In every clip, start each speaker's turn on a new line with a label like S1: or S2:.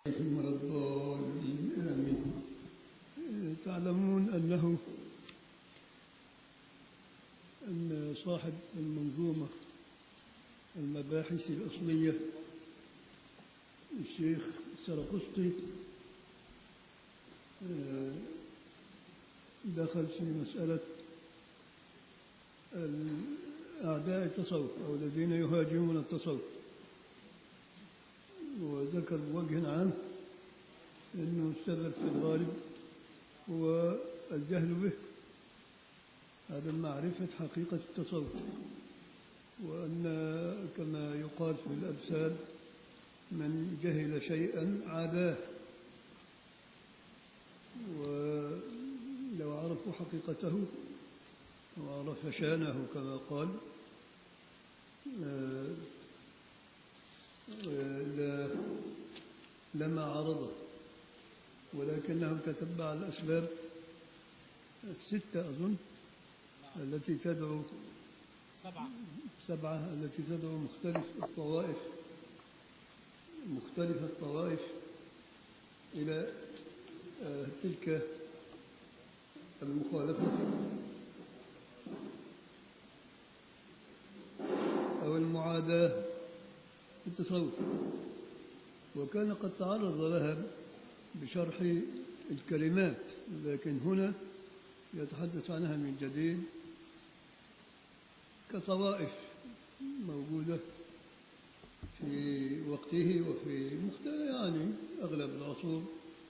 S1: ولا الضالين آمين تعلمون أنه أن صاحب المنظومة المباحث الأصلية الشيخ سرقسطي آه، دخل في مسألة أعداء التصوف أو الذين يهاجمون التصوف وذكر بوجه عام أنه السبب في الغالب هو الجهل به عدم معرفة حقيقة التصوف وأن كما يقال في الأمثال من جهل شيئا عاداه ولو عرفوا حقيقته وعرف شانه كما قال آه، آه، لما عرضه ولكنه تتبع الأسباب الستة أظن التي تدعو
S2: سبعة
S1: سبعة التي تدعو مختلف الطوائف مختلف الطوائف إلى آه، تلك المخالفة أو المعاداة في التصوف وكان قد تعرض لها بشرح الكلمات لكن هنا يتحدث عنها من جديد كطوائف موجودة في وقته وفي مختلف يعني أغلب العصور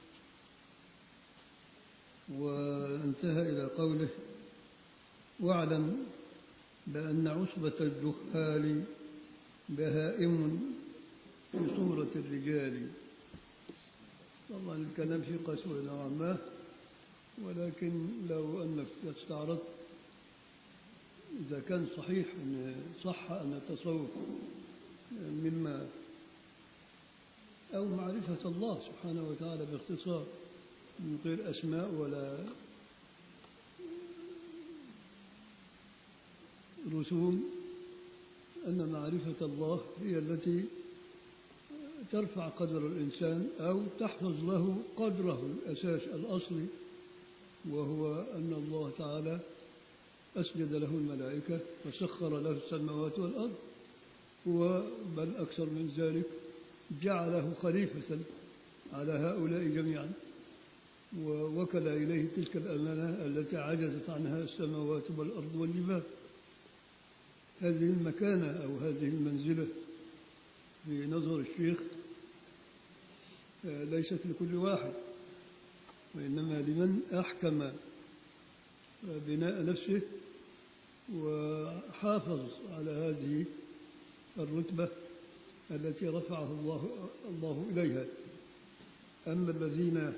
S1: وانتهى إلى قوله واعلم بأن عصبة الجهال بهائم في صورة الرجال طبعا الكلام فيه قسوة نوعا ما ولكن لو أنك استعرضت إذا كان صحيح أن صح أن التصوف مما أو معرفة الله سبحانه وتعالى باختصار من غير أسماء ولا رسوم أن معرفة الله هي التي ترفع قدر الإنسان أو تحفظ له قدره الأساس الأصلي وهو أن الله تعالى أسجد له الملائكة وسخر له السماوات والأرض وبل أكثر من ذلك جعله خليفة على هؤلاء جميعا ووكل إليه تلك الأمانة التي عجزت عنها السماوات والأرض والجبال هذه المكانة أو هذه المنزلة في نظر الشيخ ليست لكل واحد وإنما لمن أحكم بناء نفسه وحافظ على هذه الرتبة التي رفعه الله الله إليها أما الذين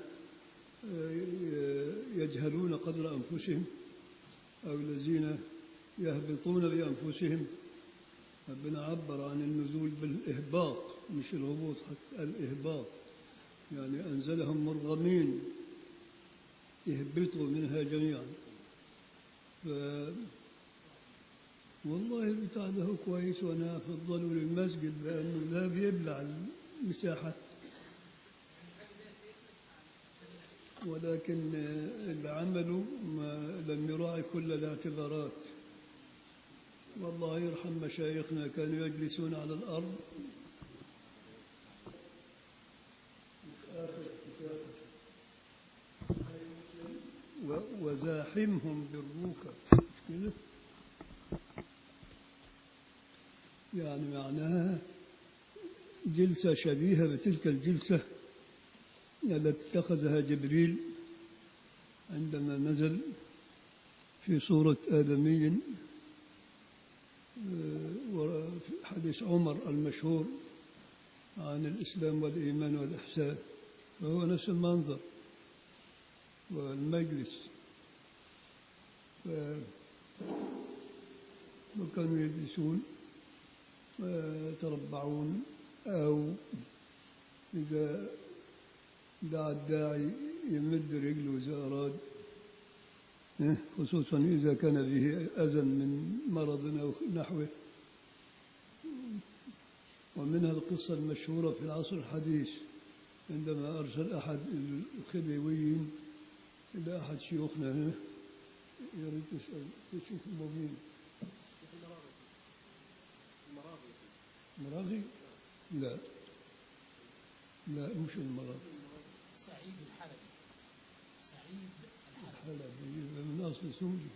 S1: يجهلون قدر أنفسهم أو الذين يهبطون بأنفسهم ربنا عبر عن النزول بالإهباط مش الهبوط حتى الإهباط يعني أنزلهم مرغمين يهبطوا منها جميعا ف والله البتاع ده كويس وانا افضله للمسجد لانه لا بيبلع المساحه ولكن اللي عمله ما لم يراعي كل الاعتبارات والله يرحم مشايخنا كانوا يجلسون على الارض وزاحمهم بالركب كده يعني معناها جلسة شبيهة بتلك الجلسة التي اتخذها جبريل عندما نزل في صورة آدمي وفي حديث عمر المشهور عن الإسلام والإيمان والإحسان وهو نفس المنظر والمجلس وكانوا يجلسون ويتربعون أو إذا دعا الداعي يمد رجله إذا أراد خصوصا إذا كان به أذى من مرض أو نحوه ومنها القصة المشهورة في العصر الحديث عندما أرسل أحد الخديويين إلى أحد شيوخنا هنا يريد تسأل تشوف هو مين مراغي لا لا مش المراغي
S2: سعيد الحلبي سعيد الحلبي
S1: حلبي من أصل سوري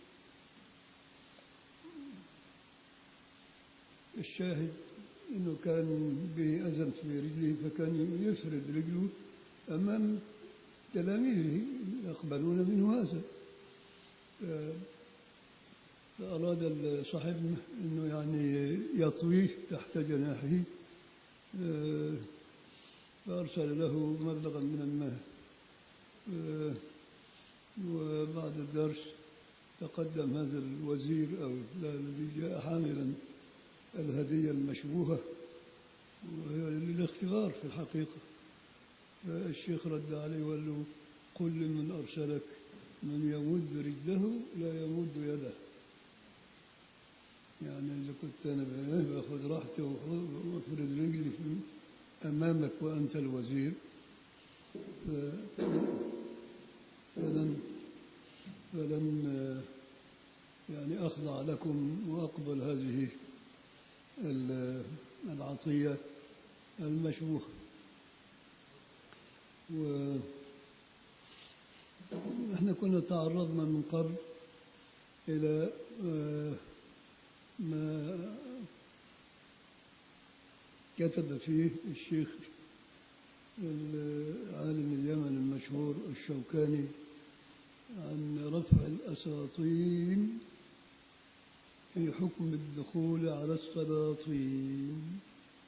S1: الشاهد انه كان به اذى في رجله فكان يفرد رجله امام تلاميذه يقبلون منه هذا ف- فاراد صاحبنا انه يعني يطويه تحت جناحه آه، فارسل له مبلغا من المال آه، وبعد الدرس تقدم هذا الوزير او لا الذي جاء حاملا الهدية المشبوهة وهي للاختبار في الحقيقة الشيخ رد عليه وقال له قل لمن أرسلك من يمد رجله لا يمد يده يعني إذا كنت أنا باخذ راحتي وأفرد رجلي في أمامك وأنت الوزير ف- فلن فلن آه، يعني أخضع لكم وأقبل هذه ال- العطية المشبوهة و احنا كنا تعرضنا من قبل إلى آه، ما كتب فيه الشيخ عالم اليمن المشهور الشوكاني عن رفع الأساطين في حكم الدخول على السلاطين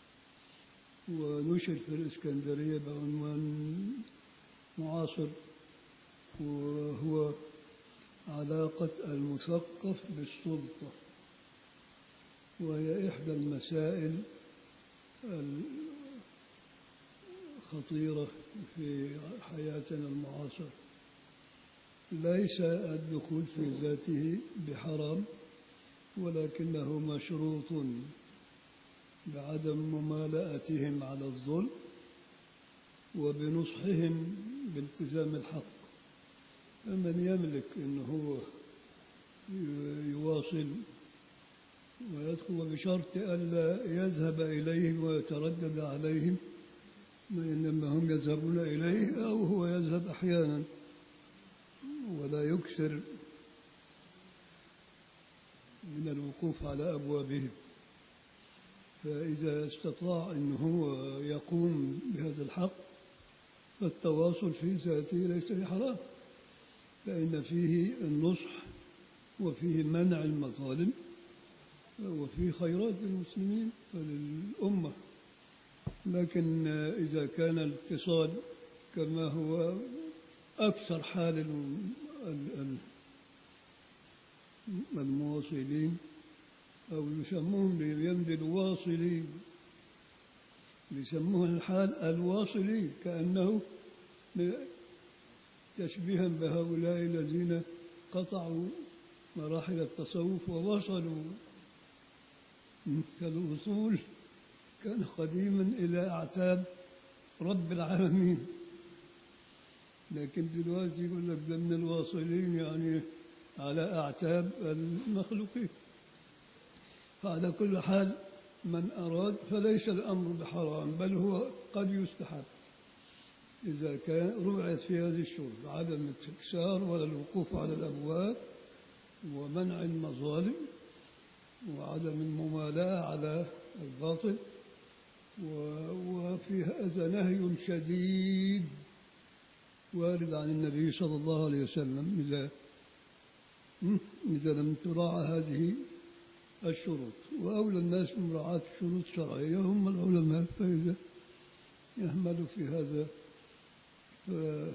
S1: ونشر في الإسكندرية بعنوان معاصر وهو علاقة المثقف بالسلطة وهي إحدى المسائل الخطيرة في حياتنا المعاصرة ليس الدخول في ذاته بحرام ولكنه مشروط بعدم ممالأتهم على الظلم وبنصحهم بالتزام الحق فمن يملك أنه هو ي- يواصل ويدخل بشرط ألا يذهب إليهم ويتردد عليهم إنما هم يذهبون إليه أو هو يذهب أحيانا ولا يكثر من الوقوف على أبوابهم فإذا استطاع أن هو يقوم بهذا الحق فالتواصل في ذاته ليس بحرام فإن فيه النصح وفيه منع المظالم وفيه خيرات للمسلمين وللأمة لكن إذا كان الاتصال كما هو أكثر حال ال- ال- المواصلين أو يسموهم بيمد الواصلين يسموه الحال الواصلين كأنه ب- تشبيها بهؤلاء الذين قطعوا مراحل التصوف ووصلوا كالوصول كان قديما إلى أعتاب رب العالمين لكن دلوقتي يقول لك ده من الواصلين يعني على أعتاب المخلوقين فعلى كل حال من أراد فليس الأمر بحرام بل هو قد يستحب إذا كان رعيت في هذه الشروط عدم الاستكثار ولا الوقوف على الأبواب ومنع المظالم وعدم الممالاة على الباطل و- وفي هذا نهي شديد وارد عن النبي صلى الله عليه وسلم إذا إذا لم تراعى هذه الشروط وأولى الناس بمراعاة الشروط الشرعية هم العلماء فإذا يهملوا في هذا ف-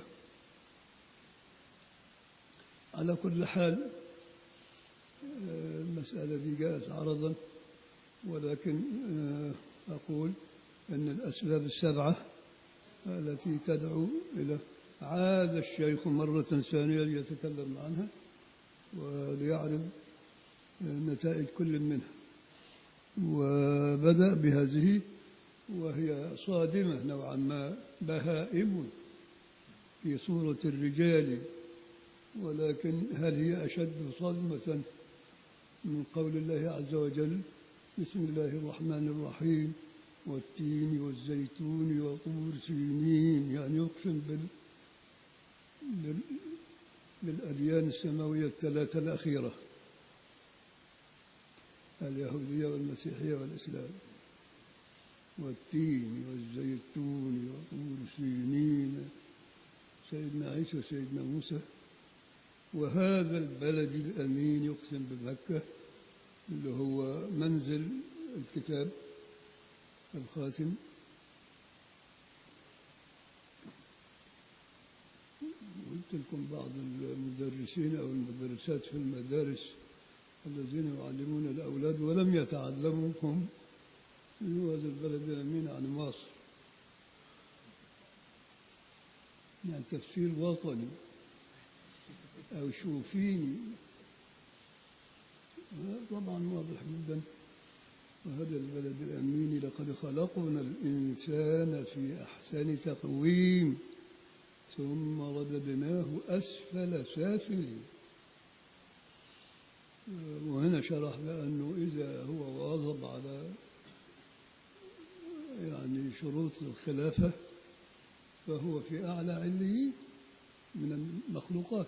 S1: على كل حال آه، المسألة دي جاءت عرضا ولكن آه، أقول أن الأسباب السبعة التي تدعو إلى عاد الشيخ مرة ثانية ليتكلم عنها وليعرض نتائج كل منها وبدأ بهذه وهي صادمة نوعا ما بهائم في صورة الرجال ولكن هل هي أشد صدمة من قول الله عز وجل بسم الله الرحمن الرحيم والتين والزيتون وطور سينين يعني يقسم بال بال بالأديان السماوية الثلاثة الأخيرة اليهودية والمسيحية والإسلام والتين والزيتون وطور سينين سيدنا عيسى وسيدنا موسى وهذا البلد الأمين يقسم بمكة اللي هو منزل الكتاب الخاتم قلت لكم بعض المدرسين أو المدرسات في المدارس الذين يعلمون الأولاد ولم يتعلموا هم هو هذا البلد الأمين عن مصر يعني تفسير وطني أو شوفيني طبعا واضح جدا وهذا البلد الأمين لقد خلقنا الإنسان في أحسن تقويم ثم رددناه أسفل سافلين وهنا شرح بأنه إذا هو واظب على يعني شروط الخلافة فهو في أعلى عليين من المخلوقات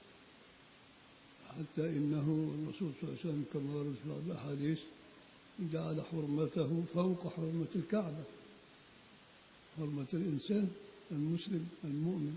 S1: حتى إنه الرسول صلى الله عليه وسلم كما ورد في بعض الأحاديث جعل حرمته فوق حرمة الكعبة حرمة الإنسان المسلم المؤمن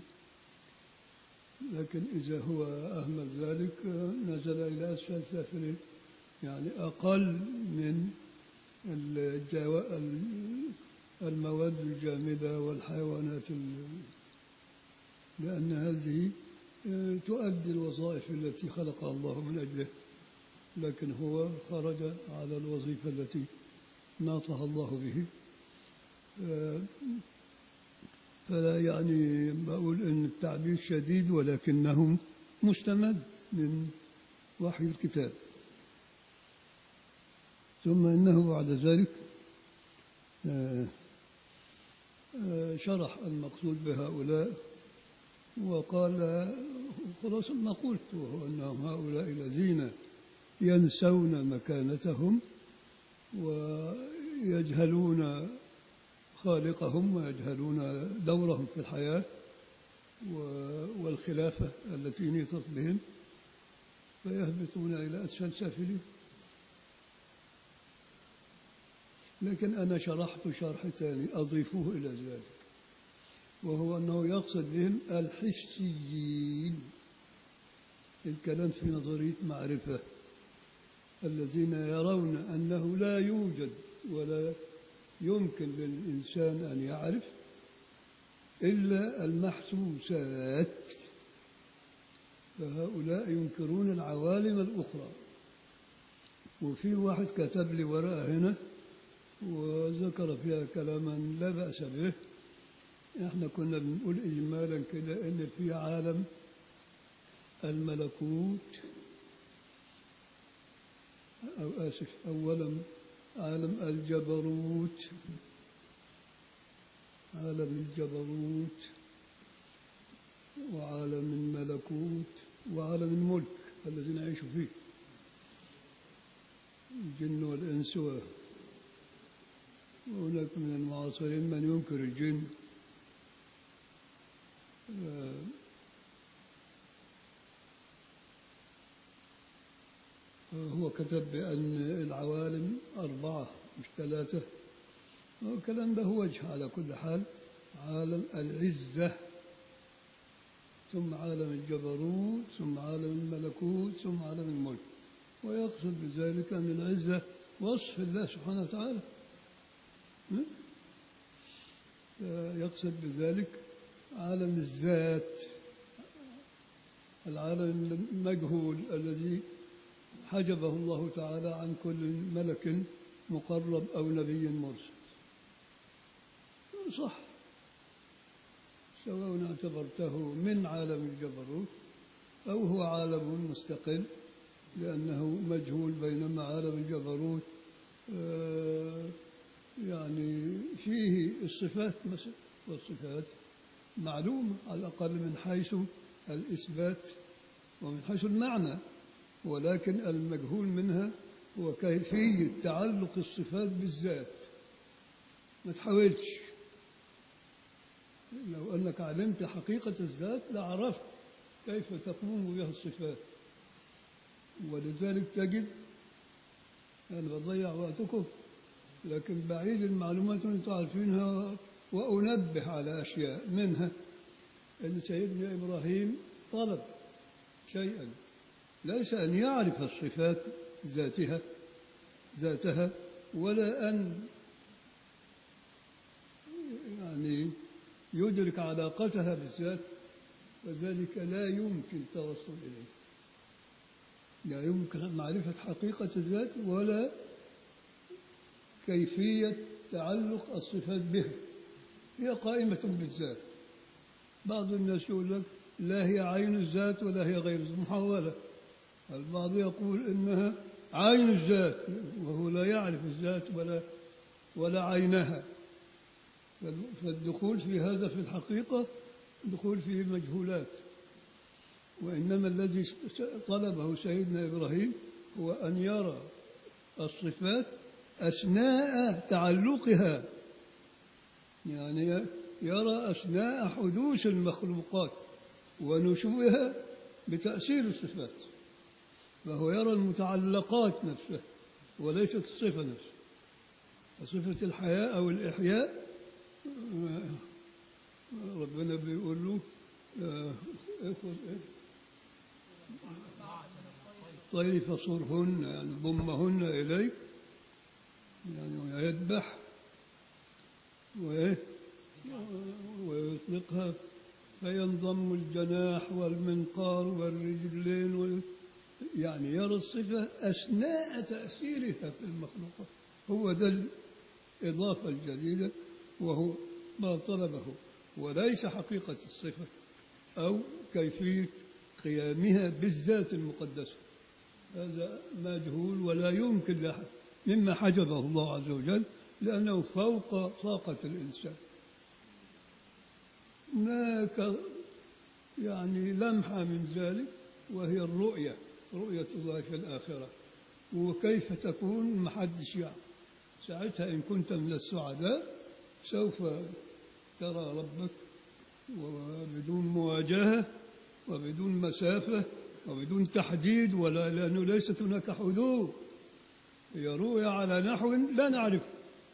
S1: لكن إذا هو أهمل ذلك نزل إلى أسفل سافلين يعني أقل من الجو... المواد الجامدة والحيوانات ال... لأن هذه تؤدي الوظائف التي خلقها الله من أجله لكن هو خرج على الوظيفة التي ناطها الله به فلا يعني بقول ان التعبير شديد ولكنه مستمد من وحي الكتاب ثم انه بعد ذلك شرح المقصود بهؤلاء وقال خلاص ما قلت وهو انهم هؤلاء الذين ينسون مكانتهم ويجهلون خالقهم ويجهلون دورهم في الحياة والخلافة التي نيطت بهم فيهبطون إلى أسفل سافلين لكن أنا شرحت شرح ثاني أضيفه إلى ذلك وهو أنه يقصد بهم الحسيين الكلام في نظرية معرفة الذين يرون أنه لا يوجد ولا يمكن للإنسان أن يعرف إلا المحسوسات فهؤلاء ينكرون العوالم الأخرى وفي واحد كتب لي ورقة هنا وذكر فيها كلاما لا بأس به احنا كنا بنقول إجمالا كده إن في عالم الملكوت أو آسف أولا عالم الجبروت عالم الجبروت وعالم الملكوت وعالم الملك الذي نعيش فيه الجن والإنس وهناك من المعاصرين من ينكر الجن هو كتب بأن العوالم أربعة مش ثلاثة الكلام ده وجه على كل حال عالم العزة ثم عالم الجبروت ثم عالم الملكوت ثم عالم الملك ويقصد بذلك أن العزة وصف الله سبحانه وتعالى يقصد بذلك عالم الذات العالم المجهول الذي حجبه الله تعالى عن كل ملك مقرب أو نبي مرسل صح سواء اعتبرته من عالم الجبروت أو هو عالم مستقل لأنه مجهول بينما عالم الجبروت يعني فيه الصفات مثلا والصفات معلومة على الأقل من حيث الإثبات ومن حيث المعنى ولكن المجهول منها هو كيفية تعلق الصفات بالذات ما تحاولش لو أنك علمت حقيقة الذات لعرفت كيف تقوم بها الصفات ولذلك تجد أنا بضيع وقتكم لكن بعيد المعلومات اللي انتم عارفينها وأنبه على أشياء منها أن سيدنا إبراهيم طلب شيئا ليس أن يعرف الصفات ذاتها ذاتها ولا أن يعني يدرك علاقتها بالذات وذلك لا يمكن التوصل إليه لا يمكن معرفة حقيقة الذات ولا كيفية تعلق الصفات بها هي قائمة بالذات بعض الناس يقول لك لا هي عين الذات ولا هي غير الذات محاولة البعض يقول إنها عين الذات وهو لا يعرف الذات ولا ولا عينها فالدخول في هذا في الحقيقة دخول في مجهولات وإنما الذي طلبه سيدنا إبراهيم هو أن يرى الصفات أثناء تعلقها يعني يرى أثناء حدوث المخلوقات ونشوئها بتأثير الصفات فهو يرى المتعلقات نفسها وليست الصفة نفسها صفة الحياة أو الإحياء ربنا بيقول له اخذ طير فصرهن يعني ضمهن إليك يعني ويذبح وإيه ويطلقها فينضم الجناح والمنقار والرجلين وال... يعني يرى الصفة أثناء تأثيرها في المخلوقات هو ده الإضافة الجديدة وهو ما طلبه وليس حقيقة الصفة أو كيفية قيامها بالذات المقدسة هذا مجهول ولا يمكن لأحد مما حجبه الله عز وجل لأنه فوق طاقة الإنسان هناك يعني لمحة من ذلك وهي الرؤية رؤية الله في الآخرة وكيف تكون محدش يعلم ساعتها إن كنت من السعداء سوف ترى ربك وبدون مواجهة وبدون مسافة وبدون تحديد ولا لأنه ليست هناك حدود هي رؤية على نحو لا نعرف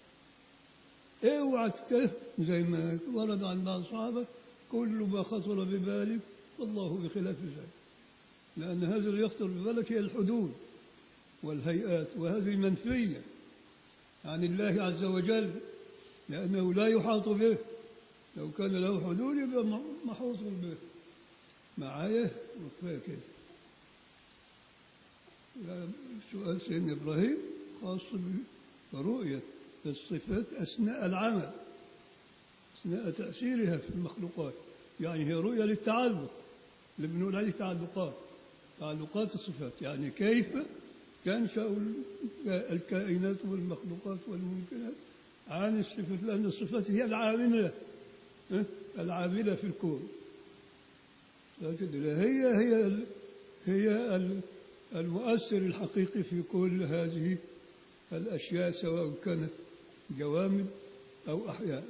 S1: اوعى تكف زي ما ورد عن بعض الصحابة كل ما خطر ببالك والله بخلاف ذلك لأن هذا اللي يخطر ببالك هي الحدود والهيئات وهذه منفية عن الله عز وجل لأنه لا يحاط به لو كان له حدود يبقى محوط به معايا وكفاية كده سؤال سيدنا إبراهيم خاص برؤية الصفات أثناء العمل أثناء تأثيرها في المخلوقات يعني هي رؤية للتعلق اللي بنقول عليه تعلقات تعلقات الصفات يعني كيف تنشأ الكائنات والمخلوقات والممكنات عن الصفات لأن الصفات هي العاملة العاملة في الكون هي هي هي المؤثر الحقيقي في كل هذه الأشياء سواء كانت جوامد أو أحياء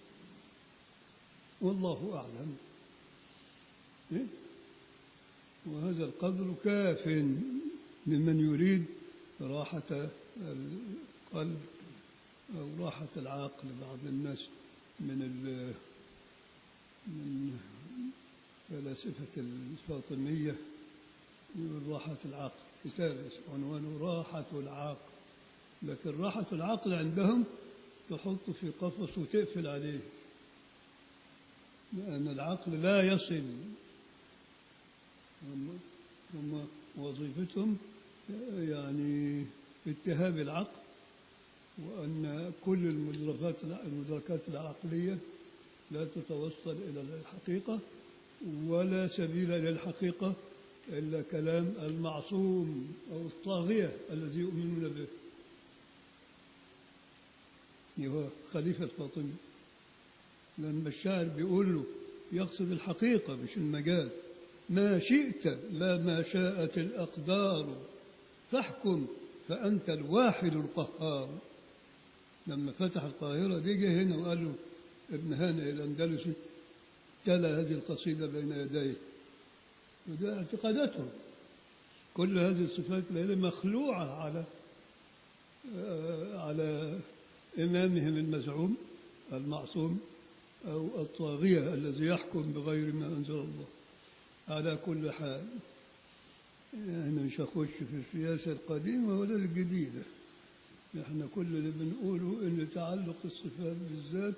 S1: والله أعلم إيه؟ وهذا القدر كاف لمن يريد راحة القلب أو راحة العقل بعض الناس من من فلاسفة الفاطمية يقول راحة العقل كتاب عنوانه راحة العقل لكن راحة العقل عندهم تحطه في قفص وتقفل عليه لأن العقل لا يصل هم, هم وظيفتهم يعني اتهاب العقل وأن كل المدركات المدركات العقلية لا تتوصل إلى الحقيقة ولا سبيل إلى الحقيقة إلا كلام المعصوم أو الطاغية الذي يؤمنون به هو خليفة الفاطمي لما الشاعر بيقول له يقصد الحقيقة مش المجاز ما شئت لا ما شاءت الأقدار فاحكم فأنت الواحد القهار لما فتح القاهرة دي جه هنا وقال له ابن هانئ الأندلسي تلا هذه القصيدة بين يديه وده اعتقاداتهم كل هذه الصفات ليلة مخلوعة على آه، على إمامهم المزعوم المعصوم أو الطاغية الذي يحكم بغير ما أنزل الله على كل حال أنا مش هخش في السياسة القديمة ولا الجديدة احنا كل اللي بنقوله ان تعلق الصفات بالذات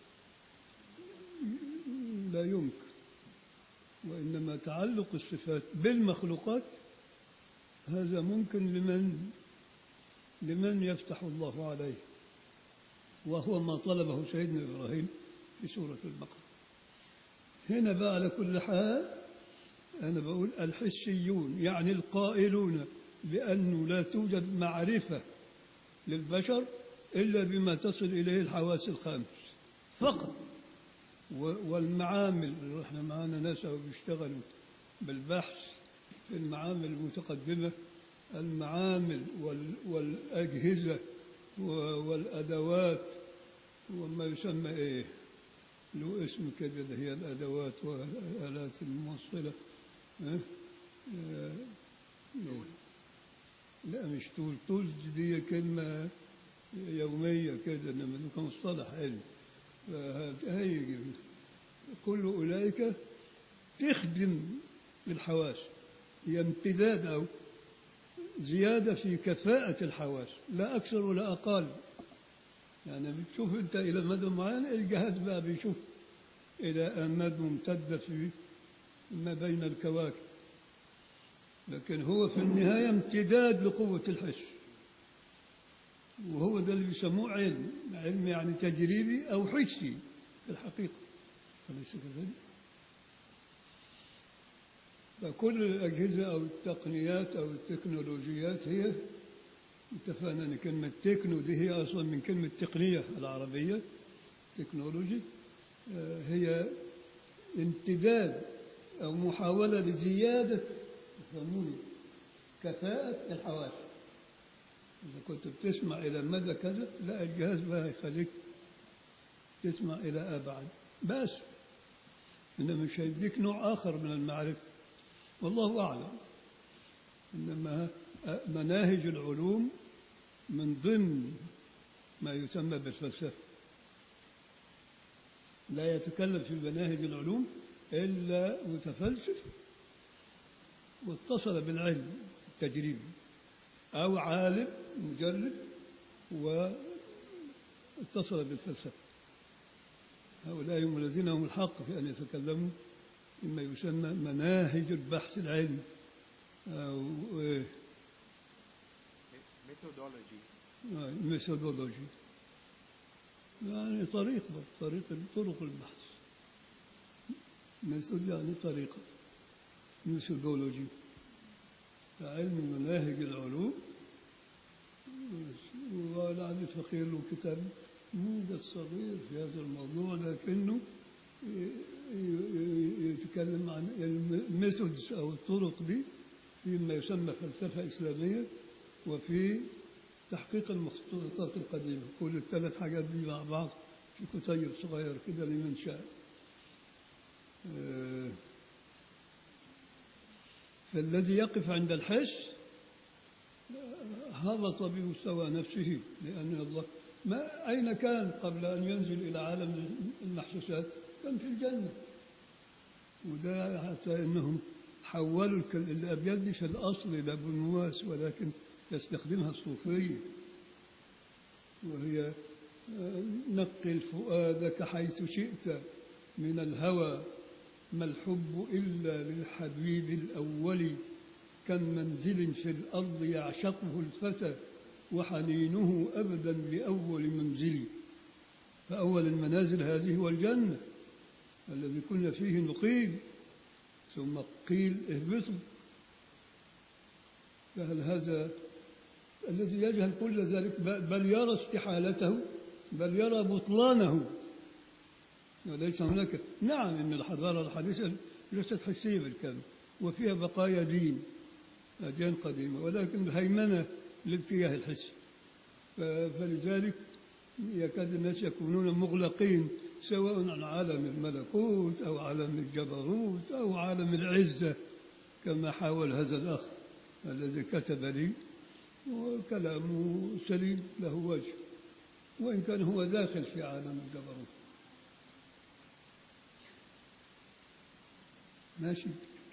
S1: لا يمكن وإنما تعلق الصفات بالمخلوقات هذا ممكن لمن لمن يفتح الله عليه وهو ما طلبه سيدنا إبراهيم في سورة البقرة هنا بقى على كل حال أنا بقول الحسيون يعني القائلون بأنه لا توجد معرفة للبشر إلا بما تصل إليه الحواس الخمس فقط و- والمعامل احنا معانا ناس أهو بيشتغلوا بالبحث في المعامل المتقدمة المعامل وال- والأجهزة و- والأدوات وما يسمى إيه له اسم كده اللي هي الأدوات والآلات الموصلة ها؟ آه، إيه. لا مش طول طول دي كلمة يومية كده إنما ده مصطلح علمي فهيجي كل أولئك تخدم الحواس هي امتداد أو زيادة في كفاءة الحواس لا أكثر ولا أقل يعني بتشوف أنت إلى مدى معين الجهاز بقى بيشوف إلى أمد ممتدة في ما بين الكواكب لكن هو في النهاية امتداد لقوة الحس وهو ده اللي بيسموه علم علم يعني تجريبي أو حسي في الحقيقة أليس كذلك؟ فكل الأجهزة أو التقنيات أو التكنولوجيات هي اتفقنا أن كلمة تكنو دي هي أصلا من كلمة تقنية العربية تكنولوجي آه، هي امتداد أو محاولة لزيادة يفهموني كفاءة الحواس إذا كنت بتسمع إلى مدى كذا لا الجهاز بقى يخليك تسمع إلى أبعد بس إنما مش هيديك نوع آخر من المعرفة والله أعلم إنما مناهج العلوم من ضمن ما يسمى بالفلسفة لا يتكلم في مناهج العلوم إلا متفلسف واتصل بالعلم التجريبي أو عالم مجرب واتصل بالفلسفة هؤلاء هم الذين هم الحق في أن يتكلموا مما يسمى مناهج البحث العلمي أو إيه،
S3: methodology
S1: ميثودولوجي يعني طريق برضه، طريق طرق البحث ميثود يعني طريقة ميثودولوجي علم مناهج العلوم ولعل الفقير له كتاب موجز صغير في هذا الموضوع لكنه ي- ي- يتكلم عن الميثودز أو الطرق دي فيما يسمى فلسفة إسلامية وفي تحقيق المخطوطات القديمة كل الثلاث حاجات دي مع بعض في كتيب صغير كده لمن شاء آه، فالذي يقف عند الحس آه، هبط بمستوى نفسه لأن الله ما أين كان قبل أن ينزل إلى عالم المحسوسات كان في الجنة وده حتى أنهم حولوا الك- الأبيات دي في الأصل إلى بنواس ولكن يستخدمها الصوفية وهي آه، نقل فؤادك حيث شئت من الهوى ما الحب إلا للحبيب الأول كم منزل في الأرض يعشقه الفتى وحنينه أبدا لأول منزل فأول المنازل هذه هو الجنة الذي كنا فيه نقيم ثم قيل اهبطوا فهل هذا الذي يجهل كل ذلك بل بل يرى استحالته بل يرى بطلانه وليس هناك نعم ان الحضاره الحديثه ليست حسيه بالكامل وفيها بقايا دين اديان قديمه ولكن الهيمنه للاتجاه الحسي ف- فلذلك يكاد الناس يكونون مغلقين سواء عن عالم الملكوت او عالم الجبروت او عالم العزه كما حاول هذا الاخ الذي كتب لي وكلامه سليم له وجه وان كان هو داخل في عالم الجبروت ماشي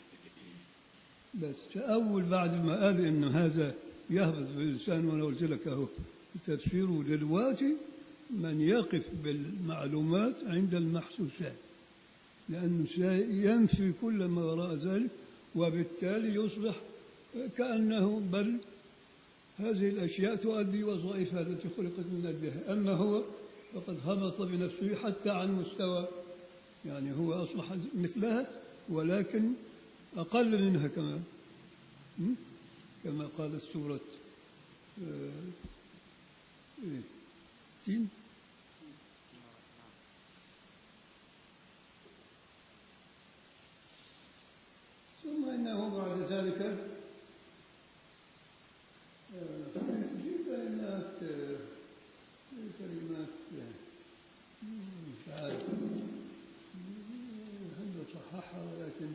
S1: بس أول بعد ما قال إنه هذا يهبط بالإنسان وأنا قلت لك أهو تفسيره دلوقتي من يقف بالمعلومات عند المحسوسات لأنه ينفي كل ما وراء ذلك وبالتالي يصبح كأنه بل هذه الأشياء تؤدي وظائفها التي خلقت من أجلها أما هو فقد هبط بنفسه حتى عن مستوى يعني هو أصبح مثلها ولكن أقل منها كمان م? كما قالت سورة آه، إيه؟ تين ثم إنه بعد ذلك آه، في كلمات آه، في كلمات آه، مش عارف هل صححها ولكن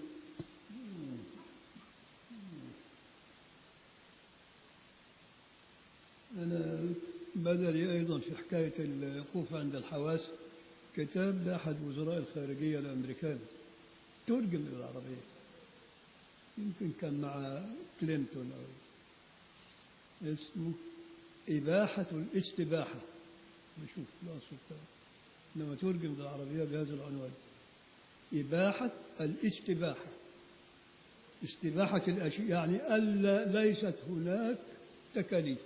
S1: أنا بدا لي أيضا في حكاية الوقوف عند الحواس كتاب لأحد وزراء الخارجية الأمريكان ترجم إلى العربية يمكن كان مع كلينتون أو اسمه إباحة الاستباحة نشوف الأصل بتاعه إنما ترجم للعربية بهذا العنوان إباحة الاستباحة استباحة الأشياء يعني ألا ليست هناك تكاليف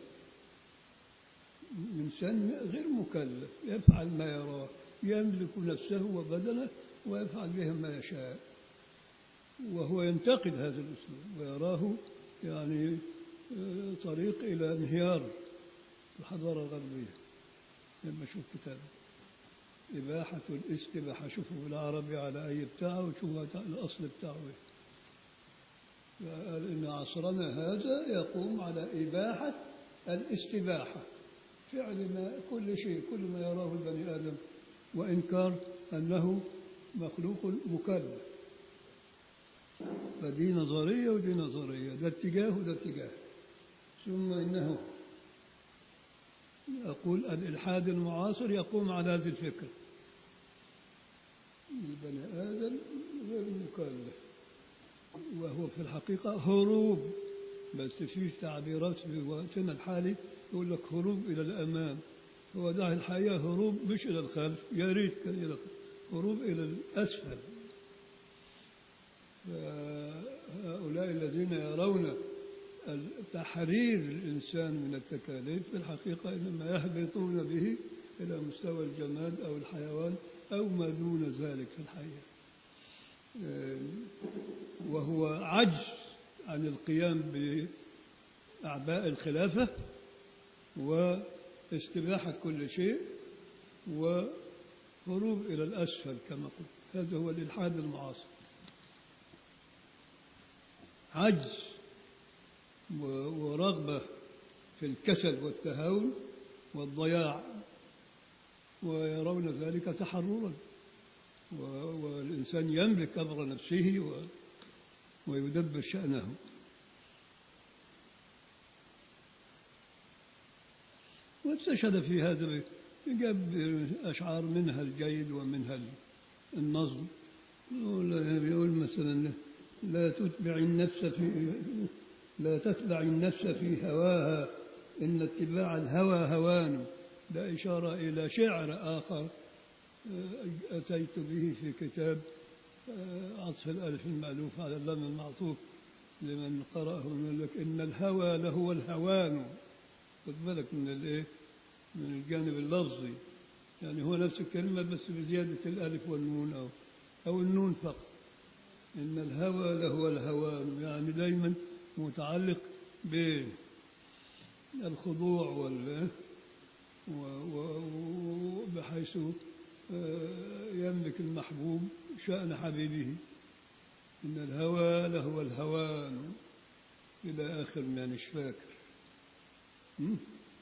S1: الإنسان غير مكلف يفعل ما يراه يملك نفسه وبدنه ويفعل بهم ما يشاء وهو ينتقد هذا الأسلوب ويراه يعني آه، طريق إلى انهيار الحضارة الغربية لما أشوف كتابه إباحة الاستباحة شوفوا بالعربي على أي بتاعه وشوفوا الأصل بتاعه إيه قال إن عصرنا هذا يقوم على إباحة الاستباحة فعل ما كل شيء كل ما يراه البني آدم وإنكار أنه مخلوق مكلف فدي نظرية ودي نظرية ده اتجاه وده اتجاه ثم إنه أقول الإلحاد المعاصر يقوم على هذه الفكرة البني آدم غير مكلف وهو في الحقيقة هروب بس في تعبيرات في وقتنا الحالي يقول لك هروب إلى الأمام هو ده الحقيقة هروب مش إلى الخلف يا ريت كان إلى الخلف هروب إلى الأسفل هؤلاء الذين يرون تحرير الإنسان من التكاليف في الحقيقة إنما يهبطون به إلى مستوى الجماد أو الحيوان أو ما دون ذلك في الحقيقة وهو عجز عن القيام بأعباء الخلافة واستباحة كل شيء وهروب إلى الأسفل كما قلت هذا هو الإلحاد المعاصر عجز ورغبة في الكسل والتهاون والضياع ويرون ذلك تحررا والإنسان يملك أمر نفسه ويدبر شأنه واستشهد في هذا جاب أشعار منها الجيد ومنها النظم يقول مثلا لا تتبع النفس في لا تتبع النفس في هواها إن اتباع الهوى هوان ده إشارة إلى شعر آخر أتيت به في كتاب عطف الألف المألوف على اللام المعطوف لمن قرأه يقول لك إن الهوى لهو الهوان خد بالك من الإيه؟ من الجانب اللفظي يعني هو نفس الكلمة بس بزيادة الألف والنون أو أو النون فقط إن الهوى لهو الهوان يعني دايما متعلق بالخضوع وال بحيث آه، يملك المحبوب شأن حبيبه إن الهوى لهو الهوان إلى آخر ما مش فاكر م?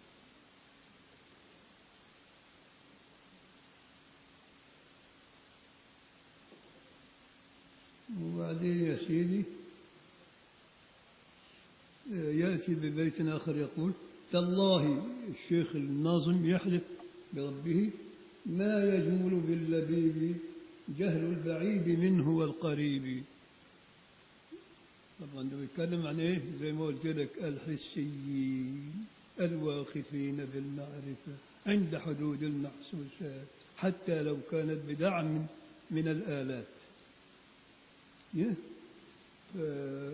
S1: وبعدين يا سيدي آه، يأتي ببيت آخر يقول تالله الشيخ الناظم يحلف بربه ما يجمل باللبيب جهل البعيد منه والقريب طبعا ده بيتكلم عن ايه زي ما قلت لك الحسيين الواقفين بالمعرفة عند حدود المحسوسات حتى لو كانت بدعم من, من الآلات يه؟ ف-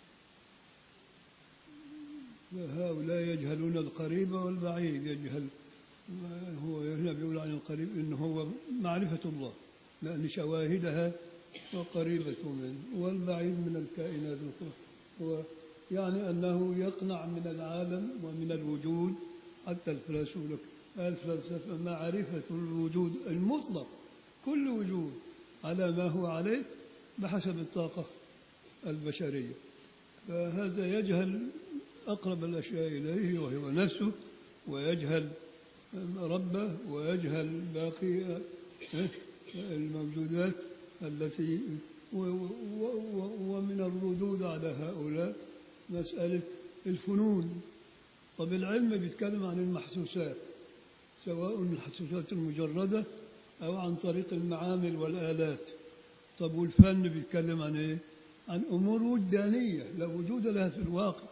S1: فهؤلاء يجهلون القريب والبعيد يجهل هو هنا بيقول عن القريب انه هو معرفة الله لأن شواهدها وقريبة منه والبعيد من الكائنات الأخرى هو يعني أنه يقنع من العالم ومن الوجود حتى الفلاسفة الفلسفة معرفة الوجود المطلق كل وجود على ما هو عليه بحسب الطاقة البشرية فهذا يجهل أقرب الأشياء إليه وهو نفسه ويجهل ربه ويجهل باقي الموجودات التي و- و- و- ومن الردود على هؤلاء مسألة الفنون طب العلم بيتكلم عن المحسوسات سواء الحسوسات المجردة أو عن طريق المعامل والآلات طب والفن بيتكلم عن إيه؟ عن أمور وجدانية لا وجود لها في الواقع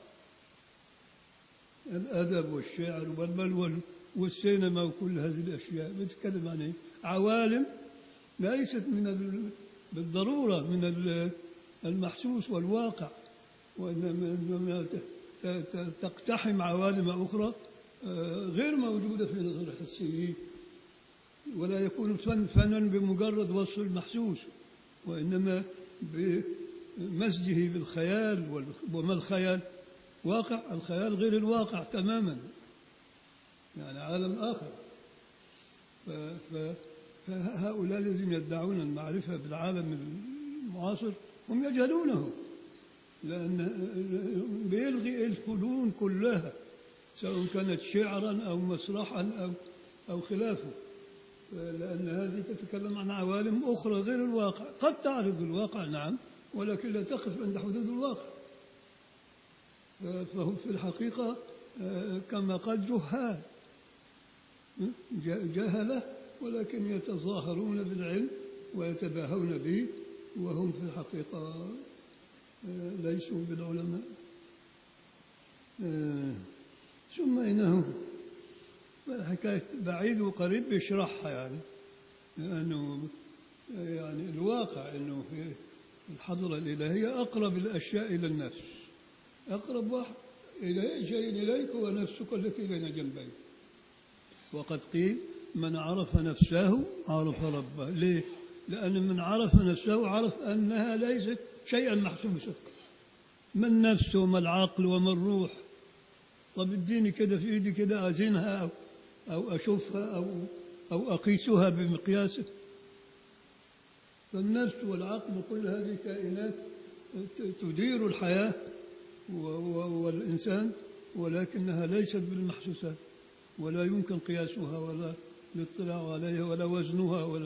S1: الأدب والشعر بل بل وال- والسينما وكل هذه الأشياء بتتكلم عن إيه؟ عوالم ليست من ال- بالضرورة من ال- المحسوس والواقع وإنما ت- ت- ت- تقتحم عوالم أخرى آه، غير موجودة في نظر الحسيين ولا يكون الفن فنا بمجرد وصف المحسوس وإنما بمزجه بالخيال وال- وما الخيال واقع الخيال غير الواقع تماما يعني عالم آخر ف- ف- فهؤلاء الذين يدعون المعرفة بالعالم المعاصر هم يجهلونه لأن بيلغي الفنون كلها سواء كانت شعرا أو مسرحا أو أو خلافه لأن هذه تتكلم عن عوالم أخرى غير الواقع قد تعرض الواقع نعم ولكن لا تقف عند حدود الواقع فهم في الحقيقة آه، كما قال جهال ج- جهلة ولكن يتظاهرون بالعلم ويتباهون به وهم في الحقيقة آه، ليسوا بالعلماء آه، ثم إنه حكاية بعيد وقريب بيشرحها يعني لأنه يعني الواقع أنه في الحضرة الإلهية أقرب الأشياء إلى النفس أقرب واحد إلى شيء إليك هو نفسك التي بين جنبيك وقد قيل من عرف نفسه عرف ربه ليه؟ لأن من عرف نفسه عرف أنها ليست شيئا محسوسا ما النفس وما العقل وما الروح طب اديني كده في ايدي كده ازنها او او اشوفها او او اقيسها بمقياس فالنفس والعقل وكل هذه كائنات ت- تدير الحياه و- و- والانسان ولكنها ليست بالمحسوسات ولا يمكن قياسها ولا الاطلاع عليها ولا وزنها ولا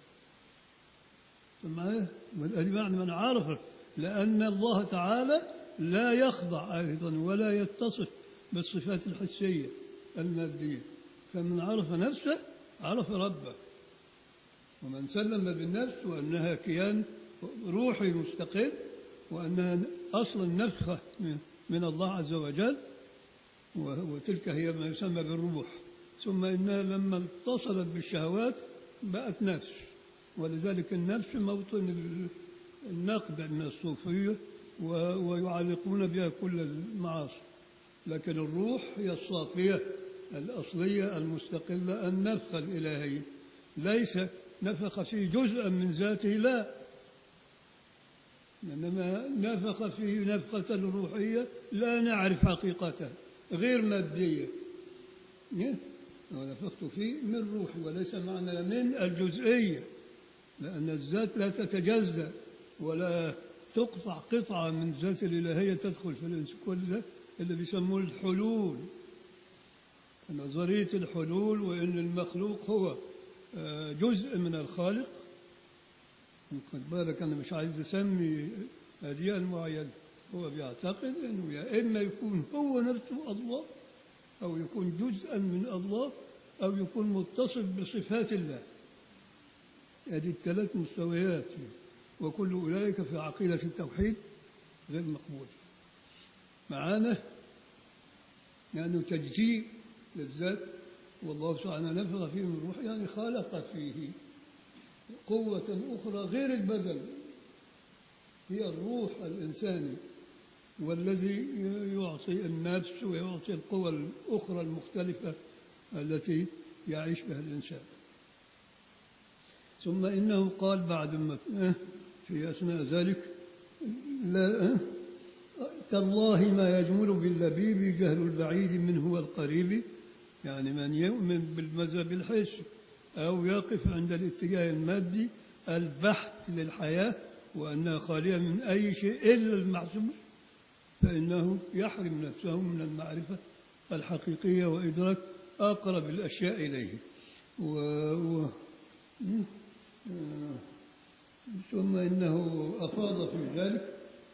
S1: معايا هذه معنى من عرف لأن الله تعالى لا يخضع أيضا ولا يتصف بالصفات الحسية المادية فمن عرف نفسه عرف ربه ومن سلم بالنفس وأنها كيان روحي مستقل وأنها أصلا نفخة من- من الله عز وجل وتلك هي ما يسمى بالروح ثم إنها لما اتصلت بالشهوات بقت نفس ولذلك النفس موطن النقد من الصوفية و- ويعلقون بها كل المعاصي لكن الروح هي الصافية الأصلية المستقلة النفخة الإلهية ليس نفخ فيه جزءا من ذاته لا إنما نفخ فيه نفخة روحية لا نعرف حقيقتها غير مادية ونفخت فيه من روحي وليس معنى من الجزئية لأن الذات لا تتجزأ ولا تقطع قطعة من ذات الإلهية تدخل في الإنس كل ده اللي بيسموه الحلول نظرية الحلول وإن المخلوق هو آه، جزء من الخالق خد بالك أنا مش عايز أسمي أديان معينة هو بيعتقد أنه يا إما يكون هو نفسه الله أو يكون جزءا من الله أو يكون متصف بصفات الله هذه الثلاث مستويات وكل أولئك في عقيدة التوحيد غير مقبول معانا لأنه تجزيء للذات والله سبحانه نفخ فيه من روح يعني خلق فيه قوة أخرى غير البدن هي الروح الإنساني والذي يعطي النفس ويعطي القوى الأخرى المختلفة التي يعيش بها الإنسان ثم إنه قال بعد ما آه، في أثناء ذلك لا آه، تالله ما يجمل باللبيب جهل البعيد منه والقريب يعني من يؤمن بالمذهب الحسي أو يقف عند الاتجاه المادي البحث للحياة وأنها خالية من أي شيء إلا المحسوس فإنه يحرم نفسه من المعرفة الحقيقية وإدراك أقرب الأشياء إليه و... و... آه، ثم إنه أفاض في ذلك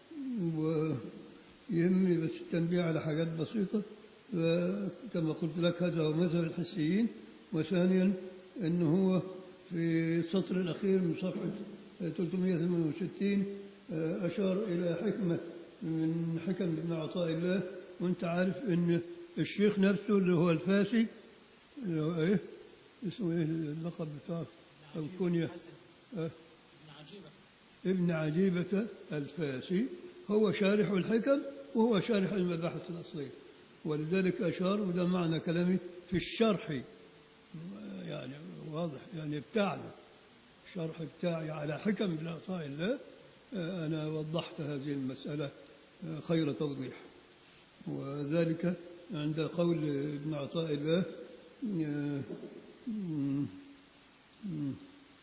S1: ويهمني بس التنبيه على حاجات بسيطة كما قلت لك هذا هو مذهب الحسيين وثانيا أنه هو في السطر الأخير من صفحة 368 آه، أشار إلى حكمة من حكم ابن عطاء الله وأنت عارف أن الشيخ نفسه اللي هو الفاسي اللي هو إيه اسمه إيه اللقب بتاعه أو الكنية
S2: حسن
S1: آه،
S2: ابن عجيبة
S1: ابن عجيبة الفاسي هو شارح الحكم وهو شارح المباحث الأصلية ولذلك أشار وده معنى كلامي في الشرح يعني واضح يعني بتاعنا الشرح بتاعي على حكم ابن عطاء الله آه، أنا وضحت هذه المسألة آه، خير توضيح وذلك عند قول ابن عطاء الله آه، م- م-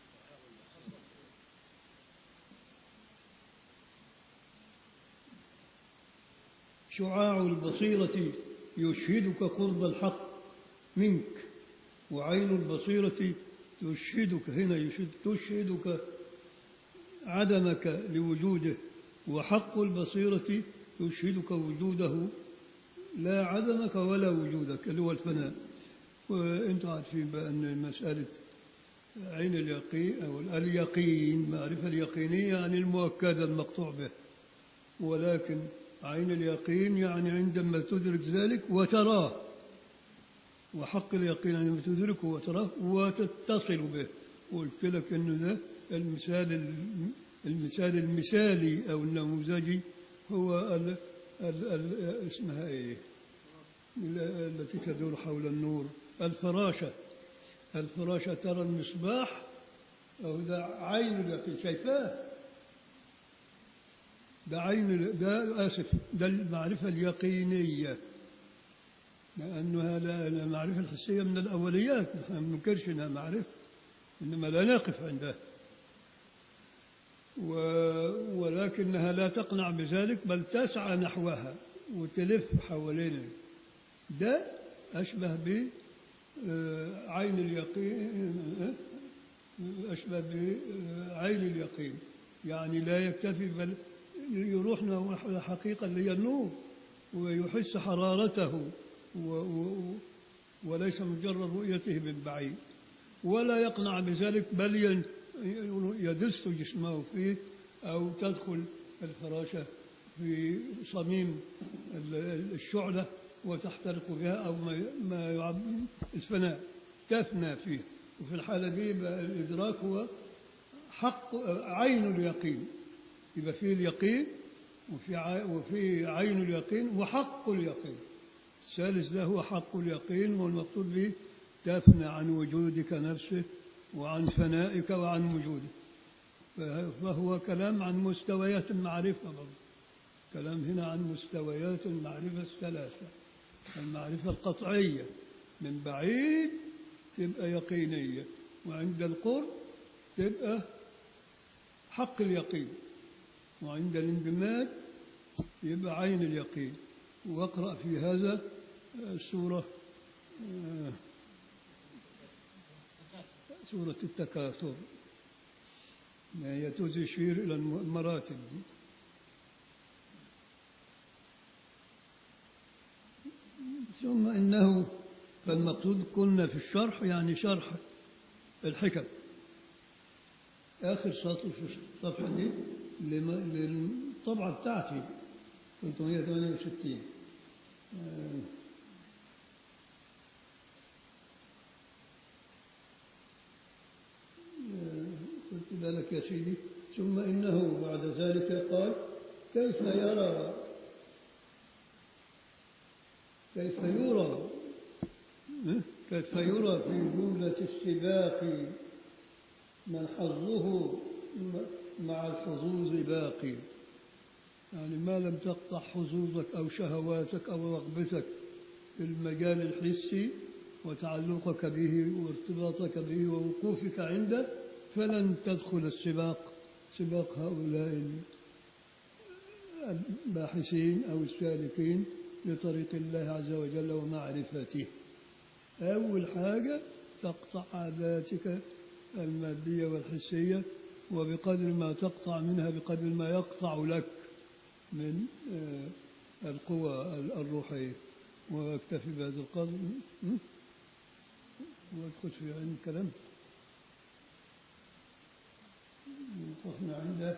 S1: شعاع البصيرة يشهدك قرب الحق منك وعين البصيرة تشهدك هنا يشهد تشهدك عدمك لوجوده وحق البصيرة يشهدك وجوده لا عدمك ولا وجودك اللي هو الفناء وانتم عارفين بأن مسألة عين اليقين أو اليقين معرفة اليقينية يعني المؤكدة المقطوع به ولكن عين اليقين يعني عندما تدرك ذلك وتراه وحق اليقين عندما تدركه وتراه وتتصل به قلت لك انه ده المثال المثال المثالي او النموذجي هو ال ال ال اسمها ايه؟ ال- التي تدور حول النور الفراشه الفراشه ترى المصباح أو ده عين اليقين شايفاه ده عين ده آسف ده المعرفة اليقينية لأنه هذا المعرفة الحسية من الأوليات نحن ما بننكرش إنها معرفة إنما لا نقف عندها و... ولكنها لا تقنع بذلك بل تسعى نحوها وتلف حوالينا ده أشبه ب آه، عين اليقين آه، أشبه بعين اليقين يعني لا يكتفي بل يروح نحو الحقيقة اللي هي النور ويحس حرارته و و وليس مجرد رؤيته من بعيد ولا يقنع بذلك بل ين- يدس جسمه فيه أو تدخل الفراشة في صميم ال- الشعلة وتحترق بها أو ما ما يعب الفناء تفنى فيه وفي الحالة دي يبقى الإدراك هو حق عين اليقين يبقى فيه اليقين وفي ع- وفي عين اليقين وحق اليقين الثالث ده هو حق اليقين والمقصود به تفنى عن وجودك نفسه وعن فنائك وعن وجودك فه- فهو كلام عن مستويات المعرفة برضه كلام هنا عن مستويات المعرفة الثلاثة المعرفة القطعية من بعيد تبقى يقينية وعند القرب تبقى حق اليقين وعند الاندماج يبقى عين اليقين واقرأ في هذا السورة آه، سورة التكاثر ما هي تشير إلى المراتب دي ثم إنه فالمقصود قلنا في الشرح يعني شرح الحكم آخر سطر في الصفحة دي لما- للطبعة بتاعتي 368 آه، خدت بالك يا سيدي ثم إنه بعد ذلك قال كيف يرى كيف يرى ها؟ كيف يرى في جملة السباق من حظه م- مع الحظوظ باقي يعني ما لم تقطع حظوظك أو شهواتك أو رغبتك في المجال الحسي وتعلقك به وارتباطك به ووقوفك عنده فلن تدخل السباق سباق هؤلاء الباحثين أو السالكين لطريق الله عز وجل ومعرفته أول حاجة تقطع عاداتك المادية والحسية وبقدر ما تقطع منها بقدر ما يقطع لك من آه، القوى الروحية واكتفي بهذا القدر م? وادخل في علم الكلام وقفنا عنده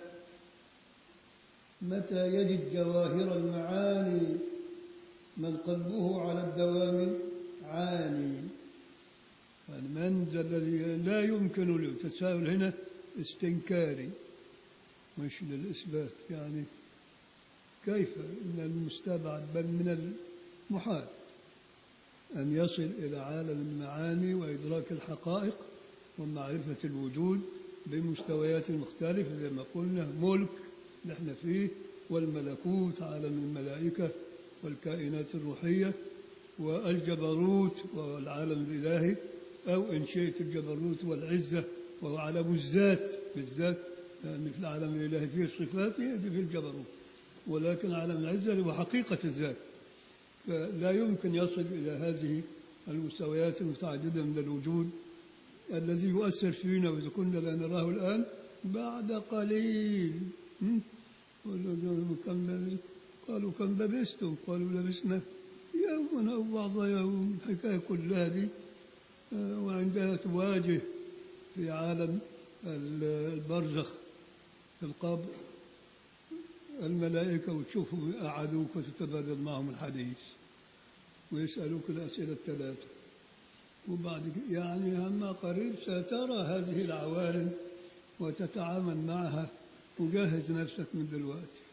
S1: متى يجد جواهر المعاني من قلبه على الدوام عاني يعني من ذا الذي لا يمكن له التساؤل هنا استنكاري مش للإثبات يعني كيف من المستبعد بل من المحال أن يصل إلى عالم المعاني وإدراك الحقائق ومعرفة الوجود بمستويات مختلفة زي ما قلنا ملك نحن فيه والملكوت عالم الملائكة والكائنات الروحية والجبروت والعالم الإلهي أو إن شئت الجبروت والعزة وهو عالم الذات بالذات لأن في العالم الإلهي فيه الصفات يأتي في الجبروت ولكن عالم العزة هو حقيقة الذات فلا يمكن يصل إلى هذه المستويات المتعددة من الوجود الذي يؤثر فينا وإذا كنا لا نراه الآن بعد قليل م? قالوا كم لبس- قالوا كم لبستم قالوا لبسنا يوما أو بعض يوم الحكاية كلها دي آه، وعندها تواجه في عالم ال- البرزخ في القبر الملائكة وتشوفهم يقعدوك وتتبادل معهم الحديث ويسألوك الأسئلة الثلاثة وبعد كده يعني هم قريب سترى هذه العوالم وتتعامل معها وجهز نفسك من دلوقتي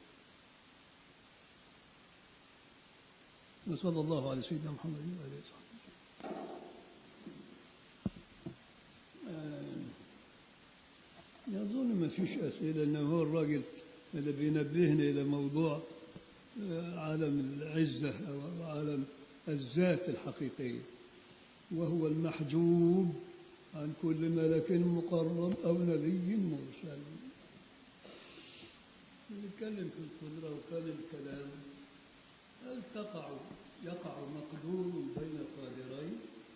S1: وصلى الله على سيدنا محمد وآله وصحبه آه، يظن ما فيش أسئلة إنه هو الراجل اللي بينبهنا إلى موضوع آه، عالم العزة أو عالم الذات الحقيقية وهو المحجوب عن كل ملك مقرب أو نبي مرسل نتكلم في القدرة وكان الكلام هل تقع يقع مقدور بين قادرين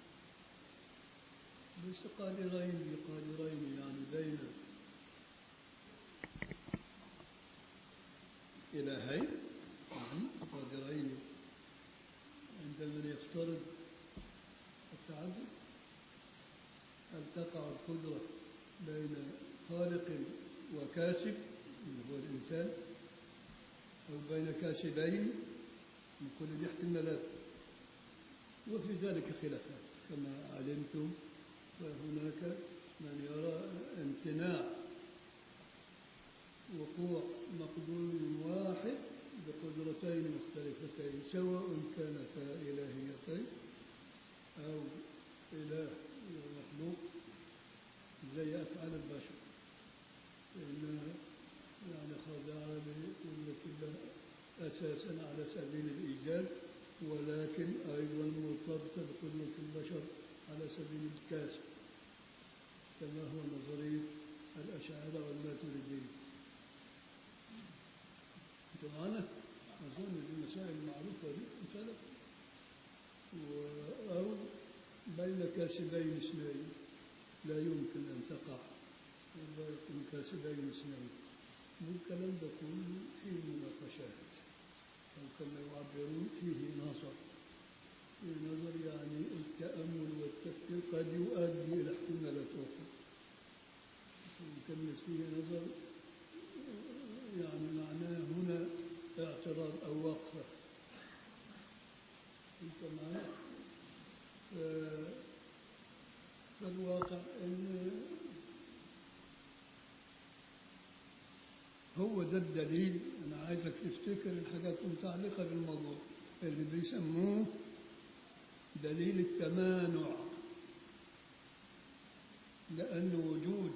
S1: بس قادرين لقادرين يعني بين إلهين يعني قادرين عند من يفترض التعدد هل تقع القدرة بين خالق وكاسب اللي هو الإنسان أو بين كاسبين من كل دي احتمالات وفي ذلك خلافات كما علمتم فهناك من يرى امتناع وقوع مقدور واحد بقدرتين مختلفتين سواء كانتا إلهيتين أو إله ومخلوق زي أفعال البشر فإنها يعني خاضعة لقدرة الله أساسا على سبيل الإيجاد ولكن أيضا مرتبطة بقدرة البشر على سبيل الكاسب كما هو نظرية الأشاعرة والماتريدية أنت معنا؟ أظن دي مسائل معروفة دي مثلا و- أو بين كاسبين اثنين لا يمكن أن تقع ولا يكون كاسبين اثنين والكلام ده كله فيه مناقشات أو كما يعبرون فيه نظر فيه نظر يعني التأمل والتفكير قد يؤدي إلى احتمالات أخرى وكان فيه نظر يعني معناه هنا اعتراض أو وقفة أنت معنا ف- فالواقع أن هو ده الدليل أنا عايزك تفتكر الحاجات المتعلقة بالموضوع اللي بيسموه دليل التمانع لأن وجود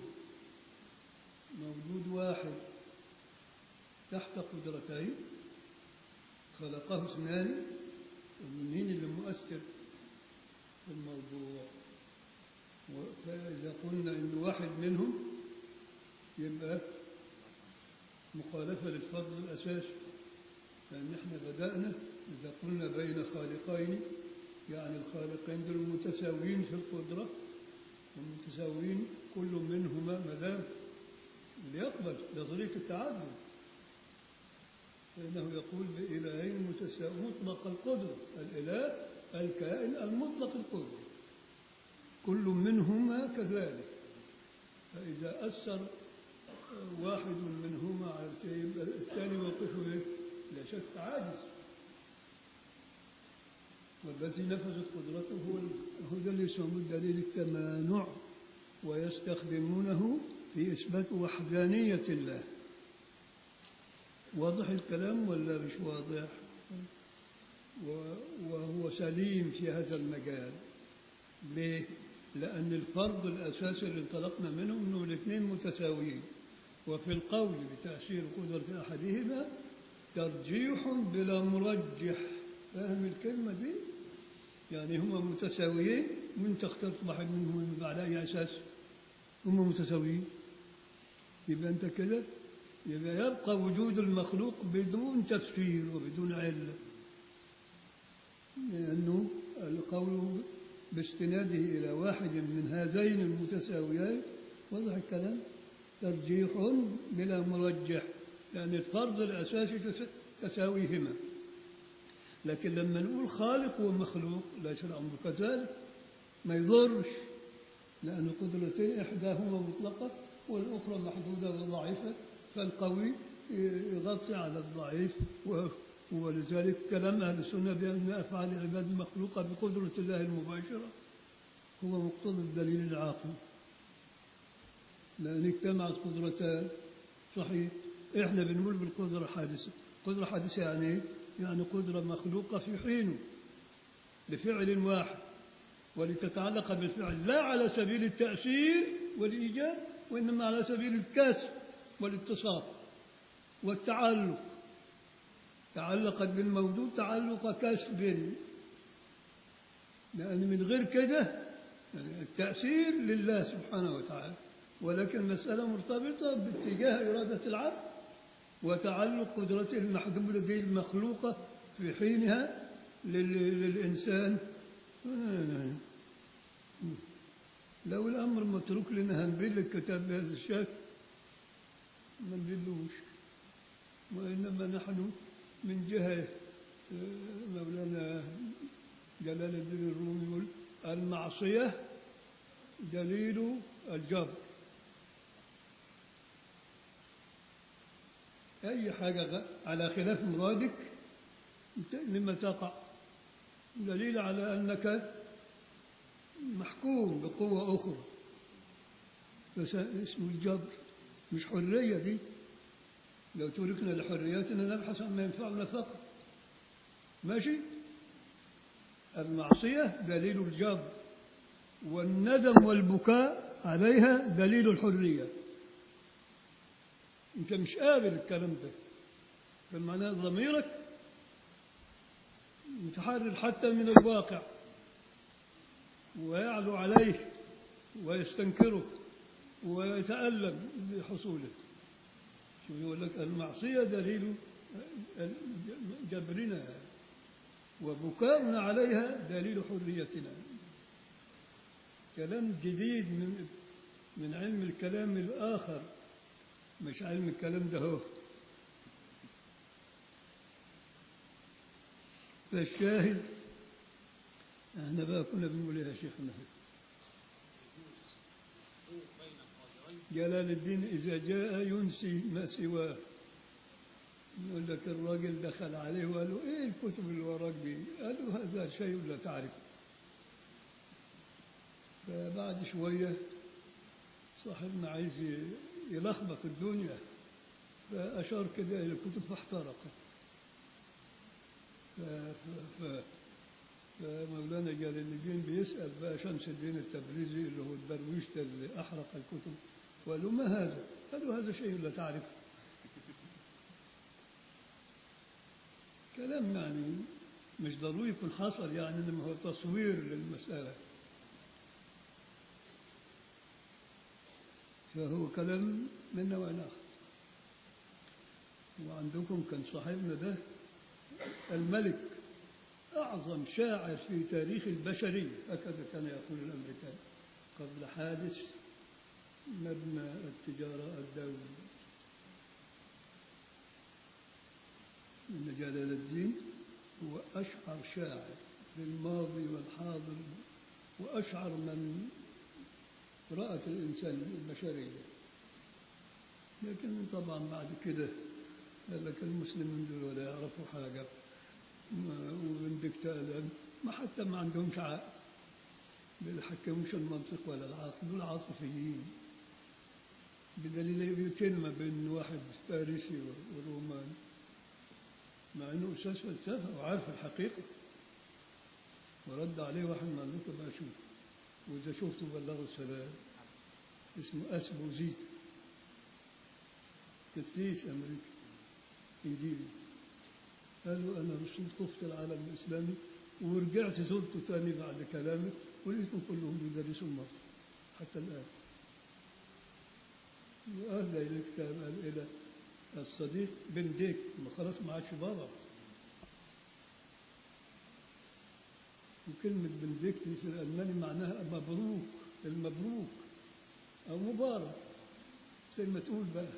S1: موجود واحد تحت قدرتين خلقه اثنان مين اللي مؤثر في الموضوع و- فإذا قلنا إن واحد منهم يبقى مخالفة للفرض الأساسي لأن احنا بدأنا إذا قلنا بين خالقين يعني الخالقين دول متساويين في القدرة ومتساويين كل منهما ما دام ليقبل نظرية التعدد فإنه يقول بإلهين متساوي مطلق القدرة الإله الكائن المطلق القدرة كل منهما كذلك فإذا أثر واحد منهما على الثاني يبقى الثاني موقفه إيه؟ لا شك عاجز والذي نفذت قدرته هو هو ده اللي يسموه دليل التمانع ويستخدمونه في إثبات وحدانية الله واضح الكلام ولا مش واضح و- وهو سليم في هذا المجال ليه؟ لأن الفرض الأساسي اللي انطلقنا منه أنه الاثنين متساويين وفي القول بتأثير قدرة أحدهما ترجيح بلا مرجح فاهم الكلمة دي؟ يعني هما متساويين وانت اخترت واحد منهم على أي أساس هما متساويين يبقى أنت كده يبقى يبقى وجود المخلوق بدون تفسير وبدون علة لأنه القول باستناده إلى واحد من هذين المتساويين واضح الكلام ترجيح بلا مرجح لأن الفرض الأساسي تس- تساويهما لكن لما نقول خالق ومخلوق ليس الأمر كذلك ما يضرش لأن قدرتين إحداهما مطلقة والأخرى محدودة وضعيفة فالقوي يغطي على الضعيف و- ولذلك كلام أهل السنة بأن أفعال العباد مخلوقة بقدرة الله المباشرة هو مقتضى الدليل العاقل لأن اجتمعت قدرتان صحيح احنا بنقول بالقدرة حادثة قدرة حادثة يعني ايه؟ يعني قدرة مخلوقة في حينه لفعل واحد ولتتعلق بالفعل لا على سبيل التأثير والإيجاد وإنما على سبيل الكسب والاتصال والتعلق تعلقت بالموجود تعلق كسب لأن من غير كده يعني التأثير لله سبحانه وتعالى ولكن المسألة مرتبطة باتجاه إرادة العبد وتعلق قدرته المحدودة دي المخلوقة في حينها لل- للإنسان لو الأمر متروك لنا هنبيل الكتاب بهذا الشكل ما نبيلوش وإنما نحن من جهة آه، مولانا جلال الدين الرومي يقول المعصية دليل الجبر أي حاجة غ- على خلاف مرادك ت- لما تقع دليل على أنك محكوم بقوة أخرى بس اسمه الجبر مش حرية دي لو تركنا لحرياتنا نبحث عما ينفعنا فقط ماشي المعصية دليل الجبر والندم والبكاء عليها دليل الحرية انت مش قابل الكلام ده فمعناه ضميرك متحرر حتى من الواقع ويعلو عليه ويستنكره ويتألم لحصوله شو يقول لك المعصية دليل جبرنا وبكاؤنا عليها دليل حريتنا كلام جديد من من علم الكلام الآخر مش علم الكلام ده هو فالشاهد احنا بقى كنا بنقول إيه يا شيخنا جلال الدين إذا جاء ينسي ما سواه يقول لك الراجل دخل عليه وقال له ايه الكتب اللي وراك دي؟ قال له هذا شيء لا تعرفه فبعد شوية صاحبنا عايز يلخبط الدنيا فأشار كده إلى الكتب فاحترقت ف- ف- ف- فمولانا جلال الدين بيسأل بقى شمس الدين التبريزي اللي هو الدرويش ده اللي أحرق الكتب وقال له ما هذا؟ قال له هذا شيء لا تعرفه كلام يعني مش ضروري يكون حصل يعني انما هو تصوير للمسألة فهو كلام من نوع آخر وعندكم كان صاحبنا ده الملك أعظم شاعر في تاريخ البشرية هكذا كان يقول الأمريكان قبل حادث مبنى التجارة الدولي إن جلال الدين هو أشعر شاعر في الماضي والحاضر وأشعر من رأت الإنسان البشرية لكن طبعا بعد كده قال لك المسلمين دول ولا يعرفوا حاجة ما- وبندكت ما حتى ما عندهمش عقل ما بيحكموش المنطق ولا العقل دول عاطفيين بدليل كلمة بين واحد فارسي وروماني مع انه استاذ فلسفه وعارف الحقيقه ورد عليه واحد من عندكم بقى شوف واذا شفته بلغوا السلام اسمه اسبوزيتو قسيس امريكي انجيلي قالوا انا رسول طفت العالم الاسلامي ورجعت زرته تاني بعد كلامه ولقيتهم كلهم بيدرسوا مصر حتى الان واهدى الى الكتاب قال الى الصديق بن ديك ما خلاص ما عادش بابا وكلمة بن ديك دي في الألماني معناها مبروك المبروك أو مبارك زي ما تقول بقى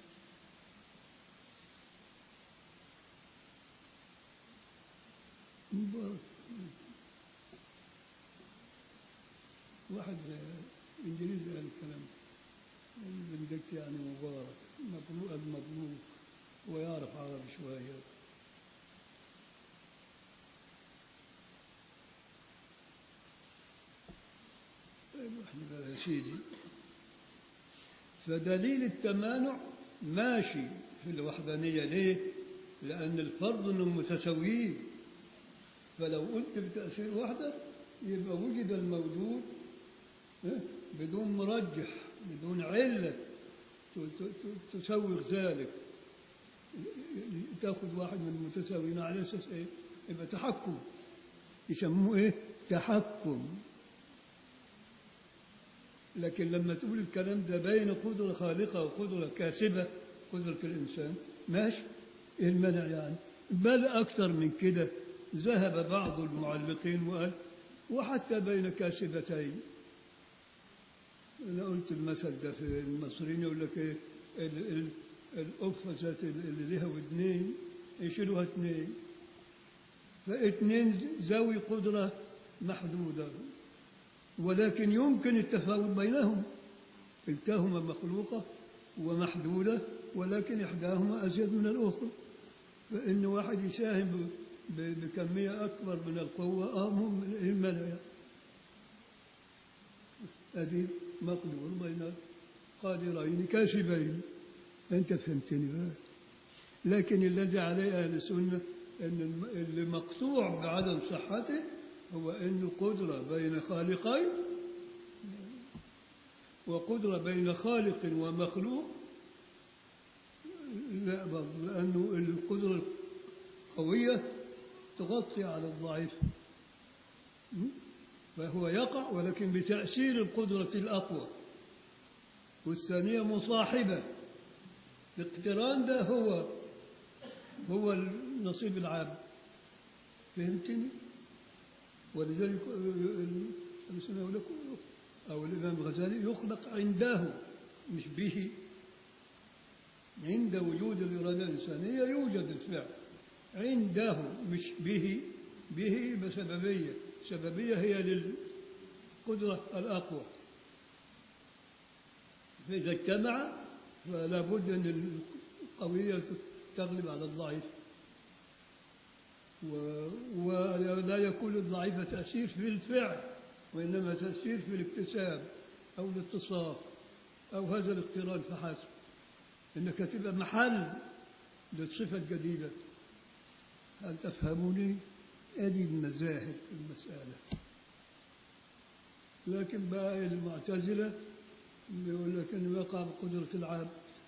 S1: مبارك واحد إنجليزي قال الكلام ده بن ديك يعني مبارك مبروك المبروك ويعرف عربي شوية طيب احنا بقى يا سيدي فدليل التمانع ماشي في الوحدانية ليه؟ لأن الفرض أنهم متساويين فلو قلت بتأثير وحدة يبقى وجد الموجود إيه؟ بدون مرجح بدون علة ت- ت- ت- تسوغ ذلك تاخذ واحد من المتساويين على اساس ايه؟ يبقى تحكم يسموه ايه؟ تحكم لكن لما تقول الكلام ده بين قدرة خالقة وقدرة كاسبة قدرة الإنسان ماشي إيه المنع يعني بل أكثر من كده ذهب بعض المعلقين وقال وحتى بين كاسبتين أنا قلت المثل ده في المصريين يقول لك إيه ال- ال- القفة ذات اللي لها ودنين يشيلوها اثنين فاثنين ذوي قدرة محدودة ولكن يمكن التفاوت بينهم كلتاهما مخلوقة ومحدودة ولكن إحداهما أزيد من الأخرى فإن واحد يساهم ب- ب- بكمية أكبر من القوة آه مو المنع هذه مقدور بين قادرين كاسبين أنت فهمتني بقى لكن الذي عليه أهل السنة أن الم- اللي مقطوع بعدم صحته هو أن قدرة بين خالقين وقدرة بين خالق ومخلوق لا برضه لأنه القدرة القوية تغطي على الضعيف م? فهو يقع ولكن بتأثير القدرة الأقوى والثانية مصاحبة الاقتران ده هو هو النصيب العام فهمتني؟ ولذلك الإنسان يقول لك أو الإمام الغزالي يخلق عنده مش به عند وجود الإرادة الإنسانية يوجد الفعل عنده مش به به بسببية سببية هي للقدرة الأقوى فإذا اجتمع فلا بد أن القوية تغلب على الضعيف و- ولا يكون الضعيف تأثير في الفعل وإنما تأثير في الاكتساب أو الاتصاف أو هذا الاقتران فحسب إنك تبقى محل للصفة الجديدة هل تفهموني؟ أدي المذاهب في المسألة لكن بقى المعتزلة يقول لك إنه يقع بقدرة العام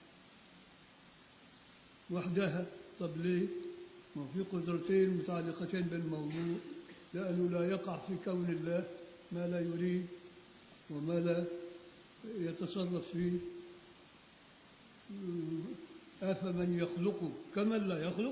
S1: وحدها طب ليه؟ ما في قدرتين متعلقتين بالموضوع لأنه لا يقع في كون الله ما لا يريد وما لا يتصرف فيه أفمن يخلق كمن لا يخلق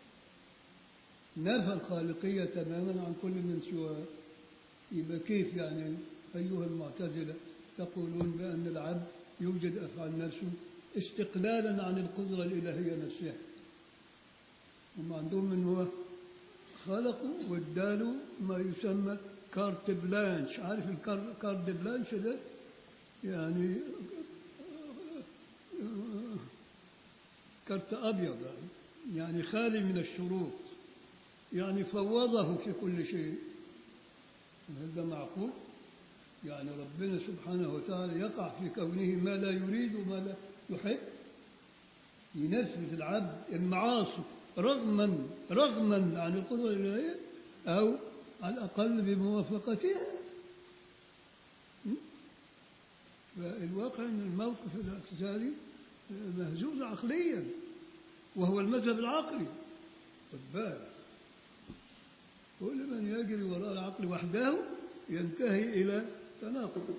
S1: نفى الخالقية تماما عن كل من سواه يبقى كيف يعني أيها المعتزلة تقولون بأن العبد يوجد أفعال نفسه استقلالا عن القدرة الإلهية نفسها هم عندهم من هو خلقوا واداله ما يسمى كارت بلانش عارف الكارت بلانش ده يعني كارت أبيض يعني, يعني خالي من الشروط يعني فوضه في كل شيء هل ده معقول؟ يعني ربنا سبحانه وتعالى يقع في كونه ما لا يريد وما لا يحب ينفذ العبد المعاصي رغما رغما عن القدرة الإلهية أو على الأقل بموافقتها فالواقع أن الموقف الاعتزالي مهزوز عقليا وهو المذهب العقلي خد بالك كل من يجري وراء العقل وحده ينتهي إلى تناقض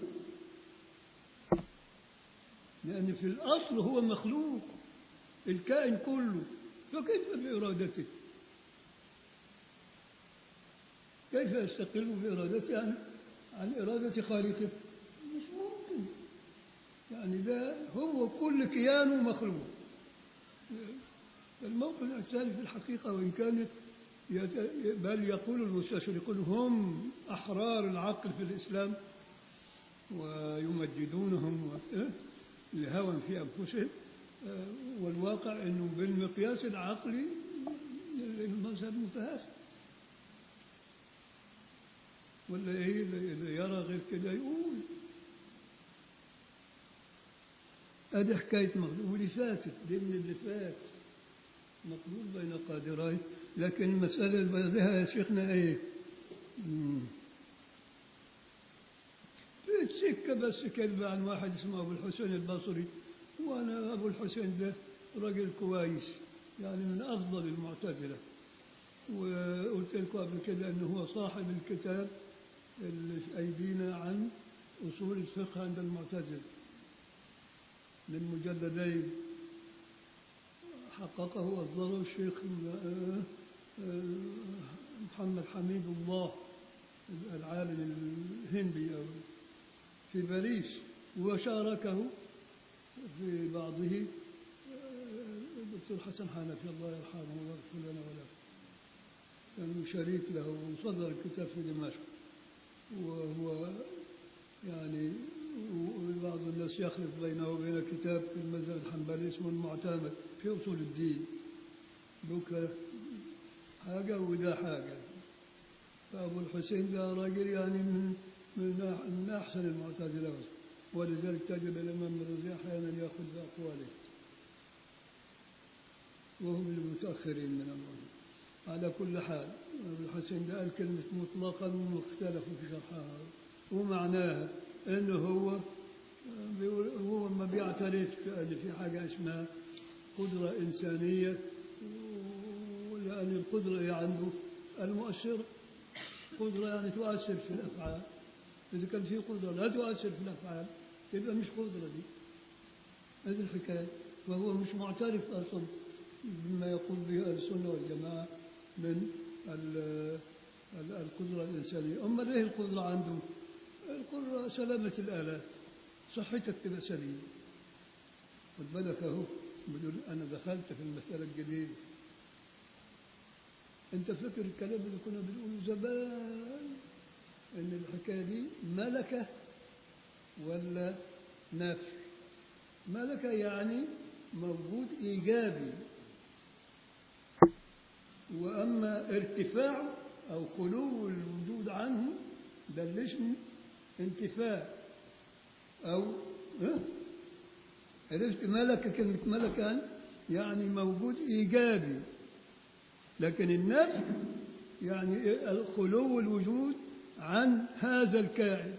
S1: لأن في الأصل هو مخلوق الكائن كله فكيف بإرادته كيف يستقل بإرادته عن, عن إرادة خالقه مش ممكن يعني ده هو كل كيانه مخلوق الموقف الإنساني في الحقيقة وإن كان يت- بل يقول المستشرقون هم أحرار العقل في الإسلام ويمجدونهم و- إيه؟ لهوى في أنفسهم آه، والواقع أنه بالمقياس العقلي المذهب متهافت ولا إيه اللي اللي يرى غير كده يقول ادي حكايه مقدور واللي فاتت دي من اللي فات مقدور بين قادرين لكن المساله اللي بعدها يا شيخنا ايه؟ مم. في السكه بس كلمه عن واحد اسمه ابو الحسين البصري وانا ابو الحسين ده راجل كويس يعني من افضل المعتزله وقلت لكم قبل كده انه هو صاحب الكتاب اللي في ايدينا عن اصول الفقه عند المعتزله من مجلدين حققه وأصدره الشيخ آه، آه، محمد حميد الله العالم الهندي أو في باريس وشاركه في بعضه آه، الدكتور حسن حنفي الله يرحمه ويغفر لنا وله كان شريك له وصدر الكتاب في دمشق وهو يعني وبعض الناس يخلط بينه وبين كتاب في المذهب الحنبلي اسمه المعتمد في اصول الدين دوك حاجه وده حاجه فابو الحسين ده راجل يعني من من من احسن المعتزله ولذلك تجد الامام الرازي احيانا ياخذ باقواله وهو من المتاخرين من المعتزله على كل حال ابو الحسين ده قال كلمه مطلقا واختلفوا في شرحها ومعناها انه هو بيقول هو ما بيعترفش بأن في حاجه اسمها قدره انسانيه لان القدره هي عنده المؤثره قدره يعني تؤثر في الافعال إذا كان في قدرة لا تؤثر في الأفعال تبقى مش قدرة دي هذه الحكاية وهو مش معترف أصلا بما يقول به أهل السنة والجماعة من ال- ال- القدرة الإنسانية أما إيه القدرة عنده القدرة سلامة الآلات صحتك تبقى سليمة خد بالك أهو بيقول أنا دخلت في المسألة الجديدة أنت فاكر الكلام اللي كنا بنقوله زمان إن الحكاية دي ملكة ولا نفي ملكة يعني موجود إيجابي وأما ارتفاع أو خلو الوجود عنه ده اللي اسمه انتفاع أو ها؟ عرفت ملكة كلمة ملكة يعني؟ يعني موجود إيجابي لكن النفي يعني إيه؟ خلو الوجود عن هذا الكائن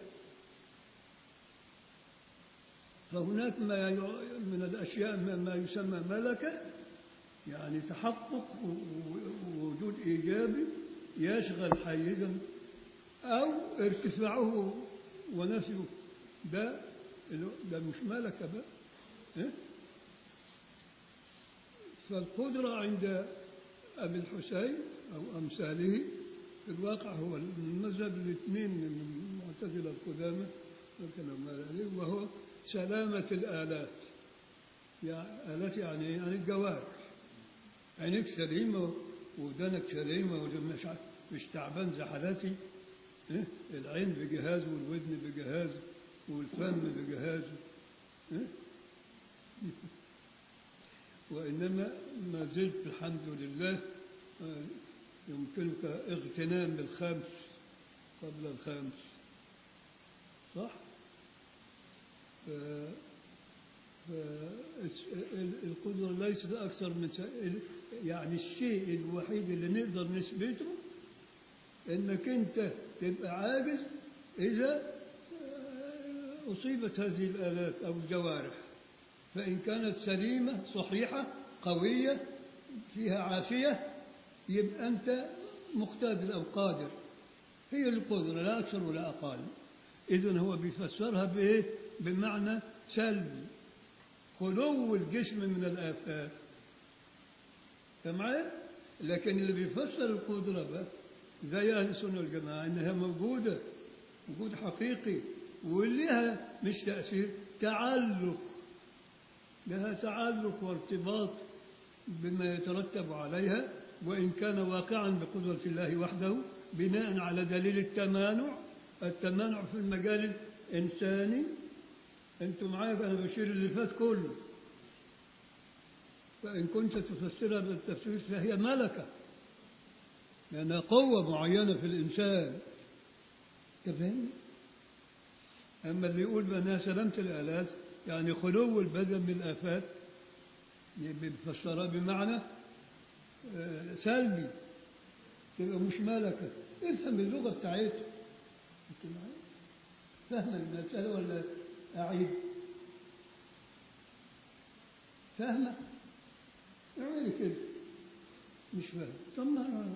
S1: فهناك ما ي- من الأشياء ما- ما يسمى ملكة يعني تحقق و- و- ووجود إيجابي يشغل حيزا أو ارتفاعه ونفيه ده ده مش ملكة بقى إيه؟ فالقدرة عند أبي الحسين أو أمثاله في الواقع هو المذهب الاثنين من المعتزلة القدامى وكلام عليه وهو سلامة الآلات يعني آلات يعني إيه؟ يعني الجوارح عينيك سليمة ودنك سليمة ومش ع- مش تعبان زي حالاتي إيه؟ العين بجهاز والودن بجهاز والفم بجهاز إيه؟ وإنما ما زلت الحمد لله آه، يمكنك اغتنام الخمس قبل الخمس صح؟ ف... ف... ال- القدرة ليست أكثر من س... ال- يعني الشيء الوحيد اللي نقدر نثبته إنك أنت تبقى عاجز إذا آه، أصيبت هذه الآلات أو الجوارح فإن كانت سليمة صحيحة قوية فيها عافية يبقى أنت مقتدر أو قادر هي القدرة لا أكثر ولا أقل إذن هو بيفسرها بإيه؟ بمعنى سلبي خلو الجسم من الآفات تمام؟ لكن اللي بيفسر القدرة بقى زي أهل السنة والجماعة إنها موجودة وجود حقيقي ولها مش تأثير تعلق لها تعلق وارتباط بما يترتب عليها وإن كان واقعا بقدرة الله وحده بناء على دليل التمانع التمانع في المجال الإنساني أنتم معايا أنا بشير اللي فات كله فإن كنت تفسرها بالتفسير فهي ملكة لأنها قوة معينة في الإنسان تفهم؟ أما اللي يقول بأنها سلامة الآلات يعني خلو البدن من الآفات بيفسرها بمعنى آه، سلبي تبقى مش ملكة افهم اللغة بتاعتها أنت معايا؟ فاهم المسألة ولا أعيد؟ فاهمة؟ اعملي كده مش فاهم طب ما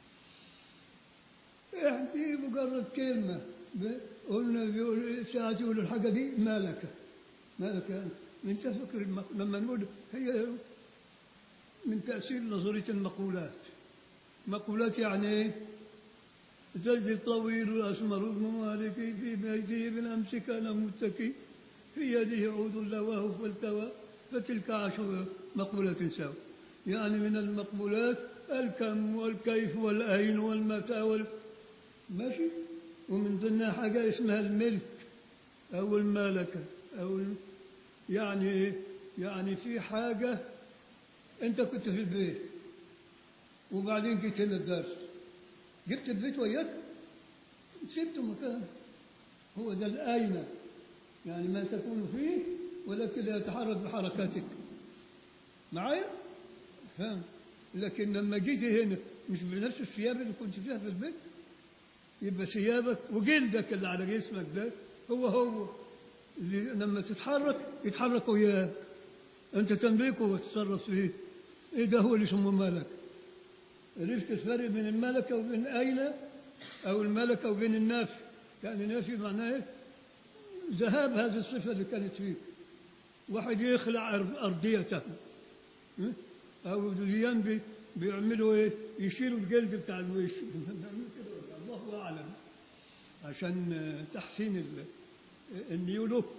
S1: دي مجرد كلمة ب- قلنا بيقول ساعات يقولوا الحاجة دي ملكة ملكة انت فكر المق- لما نقول هي من تأثير نظرية المقولات مقولات يعني ايه؟ زيد الطويل الأسمر المالك في بيته بالأمس كان متكي في يده عود لواه فالتوى فتلك عشر مقولة سوا يعني من المقبولات الكم والكيف والأين والمتى وال... ماشي ومن ضمنها حاجة اسمها الملك أو الملكة أو ال- يعني إيه؟ يعني في حاجة أنت كنت في البيت وبعدين جيت هنا الدرس جبت البيت وياك سبته مكان هو ده الأين يعني ما تكون فيه ولكن لا يتحرك بحركاتك معايا فاهم لكن لما جيت هنا مش بنفس الثياب اللي كنت فيها في البيت يبقى ثيابك وجلدك اللي على جسمك ده هو هو اللي لما تتحرك يتحرك وياك انت تملكه وتتصرف فيه ايه ده هو اللي اسمه ملك عرفت الفرق بين الملكه وبين اين او الملكه وبين النفي يعني نافي معناه إيه؟ ذهاب هذه الصفة اللي كانت فيك واحد يخلع أر- أرضيته ها؟ أو اليوم بي- بيعملوا إيه يشيلوا الجلد بتاع الوش بيعملوا كده الله أعلم عشان آه، تحسين ال- النيو لوك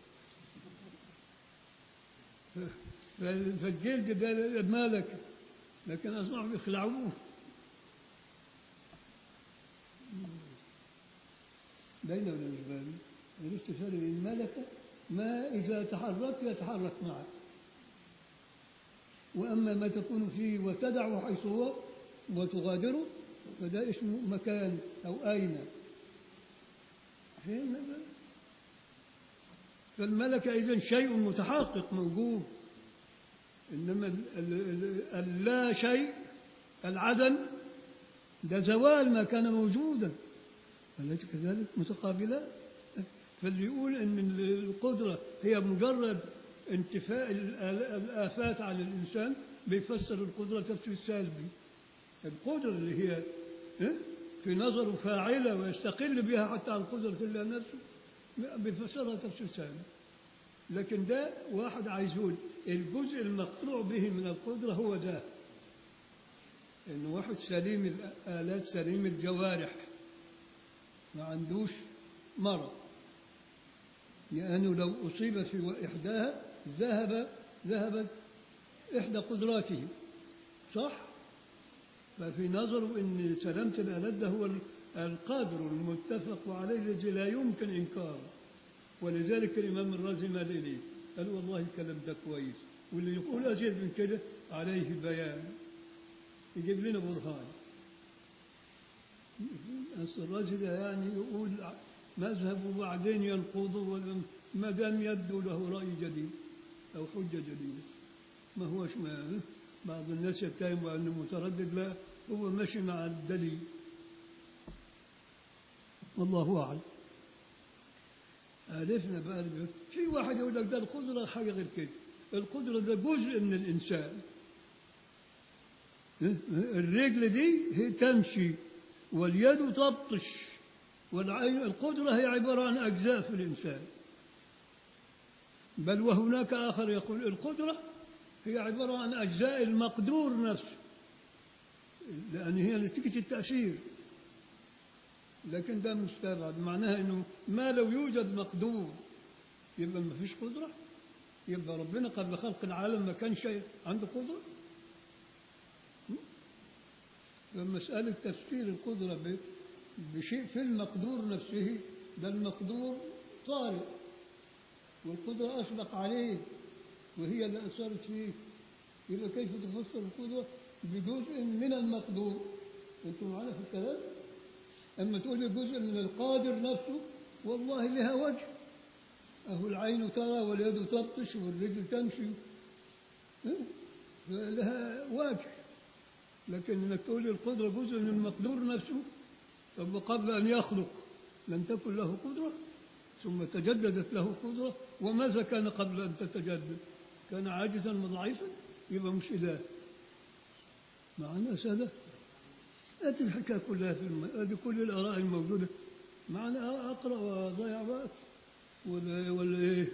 S1: ف- فالجلد ده مالك لكن أصبحوا بيخلعوه باينة ولا مش باينة؟ عرفت الفرق بين ملكة ما إذا تحرك يتحرك معك وأما ما تكون فيه وتدعه حيث هو وتغادره فده اسمه مكان أو أين فهمنا بقى؟ فالملكة إذا شيء متحقق موجود إنما ال- ال- ال- اللا شيء العدم ده زوال ما كان موجودا أليس كذلك متقابلات فاللي يقول ان القدره هي مجرد انتفاء الآ- الافات على الانسان بيفسر القدره تفسير سلبي القدره اللي هي إيه؟ في نظره فاعله ويستقل بها حتى عن قدره الله نفسه بيفسرها تفسير سلبي لكن ده واحد عايز يقول الجزء المقطوع به من القدره هو ده انه واحد سليم الالات سليم الجوارح ما عندوش مرض لأنه لو أصيب في إحداها ذهب ذهبت إحدى قدراته صح؟ ففي نظره أن سلامة الآلات ده هو القادر المتفق عليه الذي لا يمكن إنكاره ولذلك الإمام الرازي مال إليه قال والله الكلام ده كويس واللي يقول أزيد من كده عليه بيان يجيب لنا برهان أصل الرازي ده يعني يقول مذهب وبعدين ينقضه ولا- ما دام يبدو له رأي جديد أو حجة جديدة ما هوش ما بعض الناس يتهم أنه متردد لا هو ماشي مع الدليل والله أعلم عرفنا بقى الب- في واحد يقول لك ده القدرة حاجة غير كده القدرة ده جزء من الإنسان الرجل دي هي تمشي واليد تبطش والعين القدرة هي عبارة عن أجزاء في الإنسان بل وهناك آخر يقول القدرة هي عبارة عن أجزاء المقدور نفسه لأن هي نتيجة التأثير لكن ده مستبعد معناها أنه ما لو يوجد مقدور يبقى ما فيش قدرة يبقى ربنا قبل خلق العالم ما كان شيء عنده قدرة فمسألة تفسير القدرة ب- بشيء في المقدور نفسه ده المقدور طارئ والقدرة أسبق عليه وهي اللي أثرت فيه يبقى كيف تفسر القدرة بجزء من المقدور أنتم معنا في الكلام أما تقول لي جزء من القادر نفسه والله لها وجه أهو العين ترى واليد تبطش والرجل تمشي ها؟ فلها وجه لكن انك تقول لي القدره جزء من المقدور نفسه طب وقبل ان يخلق لم تكن له قدره ثم تجددت له قدره وماذا كان قبل ان تتجدد؟ كان عاجزا وضعيفا يبقى مش اله معنا ساده هذه الحكايه كلها في الم... هذه كل الاراء الموجوده معنا اقرا واضيع وقت ولا ولا ايه؟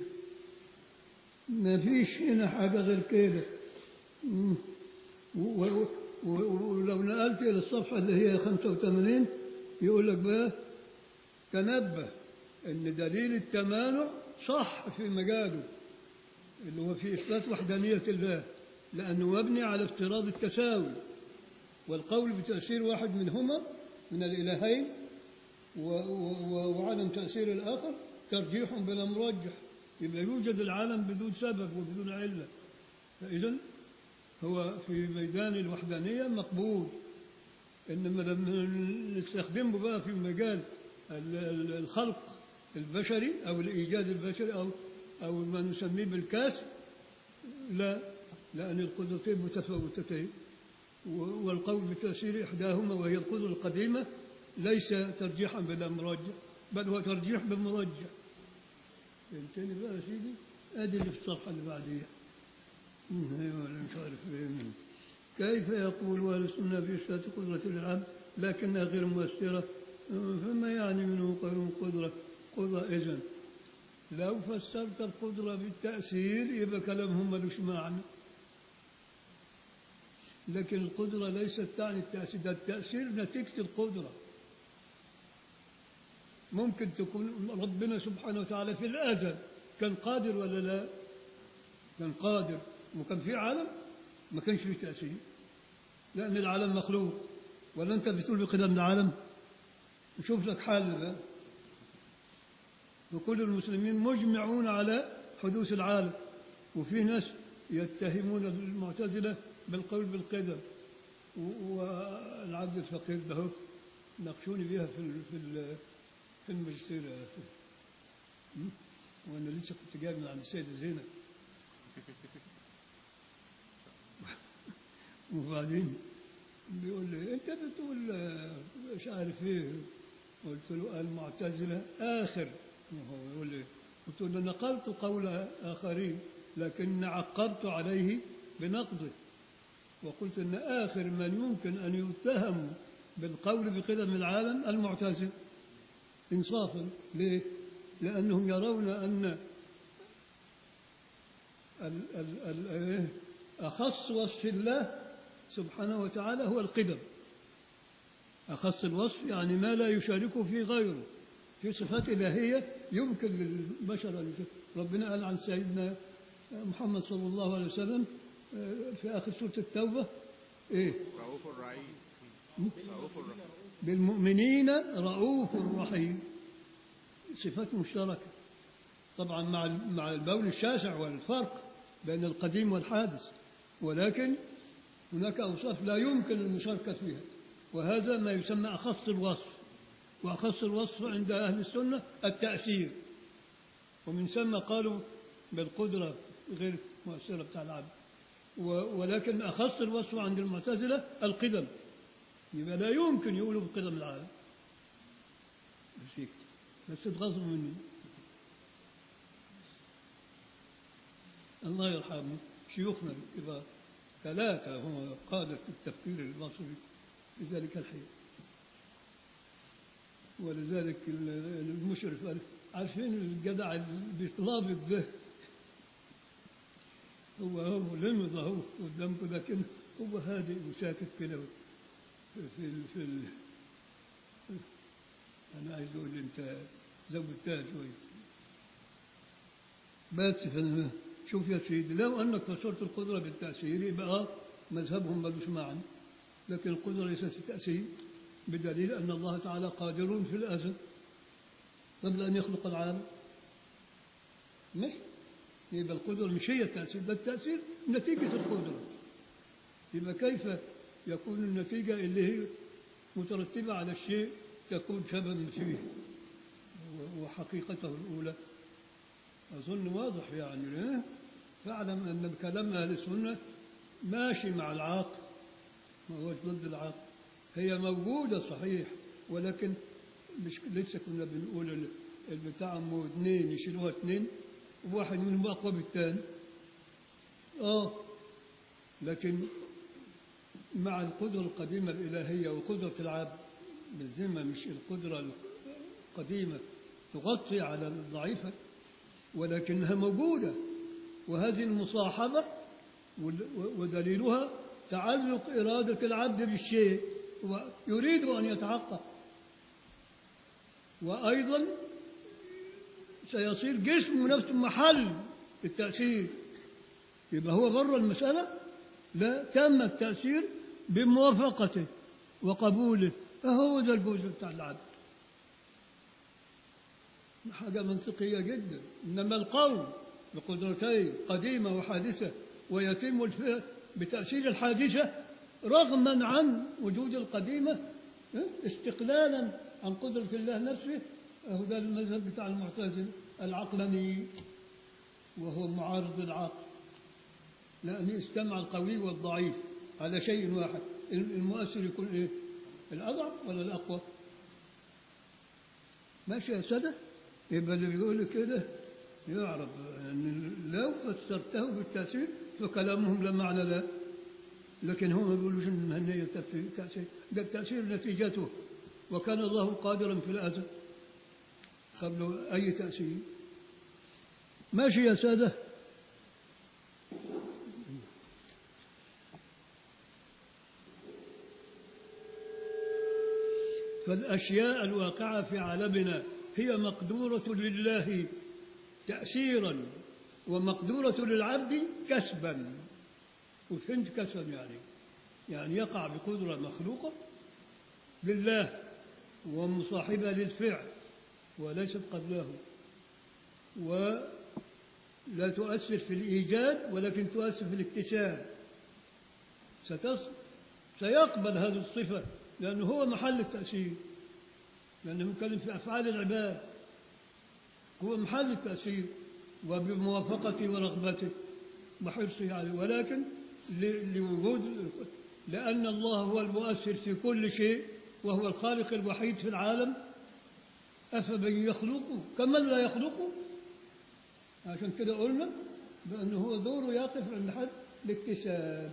S1: ما فيش هنا حاجه غير كده مم. و- و- و- ولو نقلت إلى الصفحة اللي هي 85 يقول لك بقى تنبه أن دليل التمانع صح في مجاله اللي هو في إثبات وحدانية الله لأنه مبني على افتراض التساوي والقول بتأثير واحد منهما من الإلهين و- و- و- وعدم تأثير الآخر ترجيح بلا مرجح يبقى يوجد العالم بدون سبب وبدون علة فإذا هو في ميدان الوحدانية مقبول إنما لما نستخدمه بقى في مجال ال- ال- الخلق البشري أو الإيجاد البشري أو أو ما نسميه بالكسب لا لأن القدرتين متفاوتتين و- والقول بتأثير إحداهما وهي القدرة القديمة ليس ترجيحا بلا مرجح بل هو ترجيح بمرجح فهمتني بقى يا سيدي؟ أدي اللي في الصفحة اللي بعديها أيوة ولا مش عارف إيه. كيف يقول أهل السنة في إثبات قدرة العبد لكنها غير مؤثرة فما يعني منه قانون قدرة قدرة إذن لو فسرت القدرة بالتأثير يبقى كلامهم ملوش معنى لكن القدرة ليست تعني التأثير ده التأثير نتيجة القدرة ممكن تكون ربنا سبحانه وتعالى في الأزل كان قادر ولا لا كان قادر وكان في عالم ما كانش فيه تأثير لأن العالم مخلوق ولا أنت بتقول بقدم العالم نشوف لك حل بقى وكل المسلمين مجمعون على حدوث العالم وفي ناس يتهمون المعتزلة بالقول بالقدر و- والعبد الفقير ده ناقشوني بها في ال- في ال- في الماجستير يا أخي. م? وانا لسه كنت جاي من عند السيدة زينب وبعدين بيقول لي انت بتقول آه، مش عارف ايه قلت له المعتزله اخر وهو يقول لي قلت له نقلت قول اخرين لكن عقبت عليه بنقده وقلت ان اخر من يمكن ان يتهم بالقول بقدم العالم المعتزله انصافا ليه؟ لانهم يرون ان ال ال ال إيه؟ أخص وصف الله سبحانه وتعالى هو القدم أخص الوصف يعني ما لا يشاركه فيه غيره في صفات إلهية يمكن للبشر أن يشارك. ربنا قال عن سيدنا محمد صلى الله عليه وسلم آه، في آخر سورة التوبة إيه
S3: رؤوف رحيم رؤوف رحيم
S1: بالمؤمنين رؤوف رحيم صفات مشتركة طبعا مع مع البول الشاسع والفرق بين القديم والحادث ولكن هناك أوصاف لا يمكن المشاركة فيها وهذا ما يسمى أخص الوصف وأخص الوصف عند أهل السنة التأثير ومن ثم قالوا بالقدرة غير مؤثرة بتاع العبد و- ولكن أخص الوصف عند المعتزلة القدم يبقى لا يمكن يقولوا بقدم العالم بس يكتب بس تغضبوا مني الله يرحمه شيوخنا الكبار ثلاثة هم قادة التفكير المصري في ذلك الحين ولذلك ال- المشرف قال عارفين الجدع اللي بيتلابط ده هو هو لمض اهو قدامكم لكن هو هادئ وساكت كده في ال في ال انا عايز اقول انت زودتها شوي بس في شوف يا سيدي لو انك فسرت القدره بالتاثير يبقى آه، مذهبهم ملوش معنى لكن القدره ليست تاثير بدليل ان الله تعالى قادر في الازل قبل ان يخلق العالم مش يبقى القدره مش هي التاثير ده التاثير نتيجه القدره يبقى كيف يكون النتيجه اللي هي مترتبه على الشيء تكون سببا فيه و- وحقيقته الاولى أظن واضح يعني إيه؟ فاعلم أن كلام أهل السنة ماشي مع العقل ما هوش ضد العقل هي موجودة صحيح ولكن مش لسه كنا بنقول ال- البتاع أمه اثنين يشيلوها اثنين وواحد منهم أقوى بالثاني آه لكن مع القدرة القديمة الإلهية وقدرة العبد بالذمة مش القدرة القديمة تغطي على الضعيفة ولكنها موجودة وهذه المصاحبة وال- ودليلها تعلق إرادة العبد بالشيء هو يريد أن يتحقق وأيضا سيصير جسمه نفسه محل التأثير يبقى هو بره المسألة لا تم التأثير بموافقته وقبوله فهو ده الجزء بتاع العبد حاجة منطقية جدا إنما القول بقدرتين قديمة وحادثة ويتم الفعل بتأثير الحادثة رغما عن وجود القديمة اه، استقلالا عن قدرة الله نفسه هو ده المذهب بتاع المعتزلة العقلاني وهو معارض العقل لأن استمع القوي والضعيف على شيء واحد المؤثر يكون إيه؟ الأضعف ولا الأقوى؟ ماشي يا سادة يبقى اللي بيقول كده يعرف أن لو فسرته بالتأثير فكلامهم لا معنى له لكن هم ما بيقولوش ان هي تأثير ده التأثير نتيجته وكان الله قادرا في الأزل قبل أي تأثير ماشي يا سادة فالأشياء الواقعة في عالمنا هي مقدورة لله تأثيرا ومقدورة للعبد كسبا وفهمت كسبا يعني يعني يقع بقدرة مخلوقة لله ومصاحبة للفعل وليست قبله ولا تؤثر في الإيجاد ولكن تؤثر في الاكتساب ستص... سيقبل هذه الصفة لأنه هو محل التأثير لأنه يتكلم في أفعال العباد هو محل التأثير وبموافقته ورغبته وحرصه عليه ولكن ل- لوجود لأن الله هو المؤثر في كل شيء وهو الخالق الوحيد في العالم أفمن يخلقه كمن لا يخلقه عشان كده قلنا بأنه هو دوره يقف عند حد الاكتساب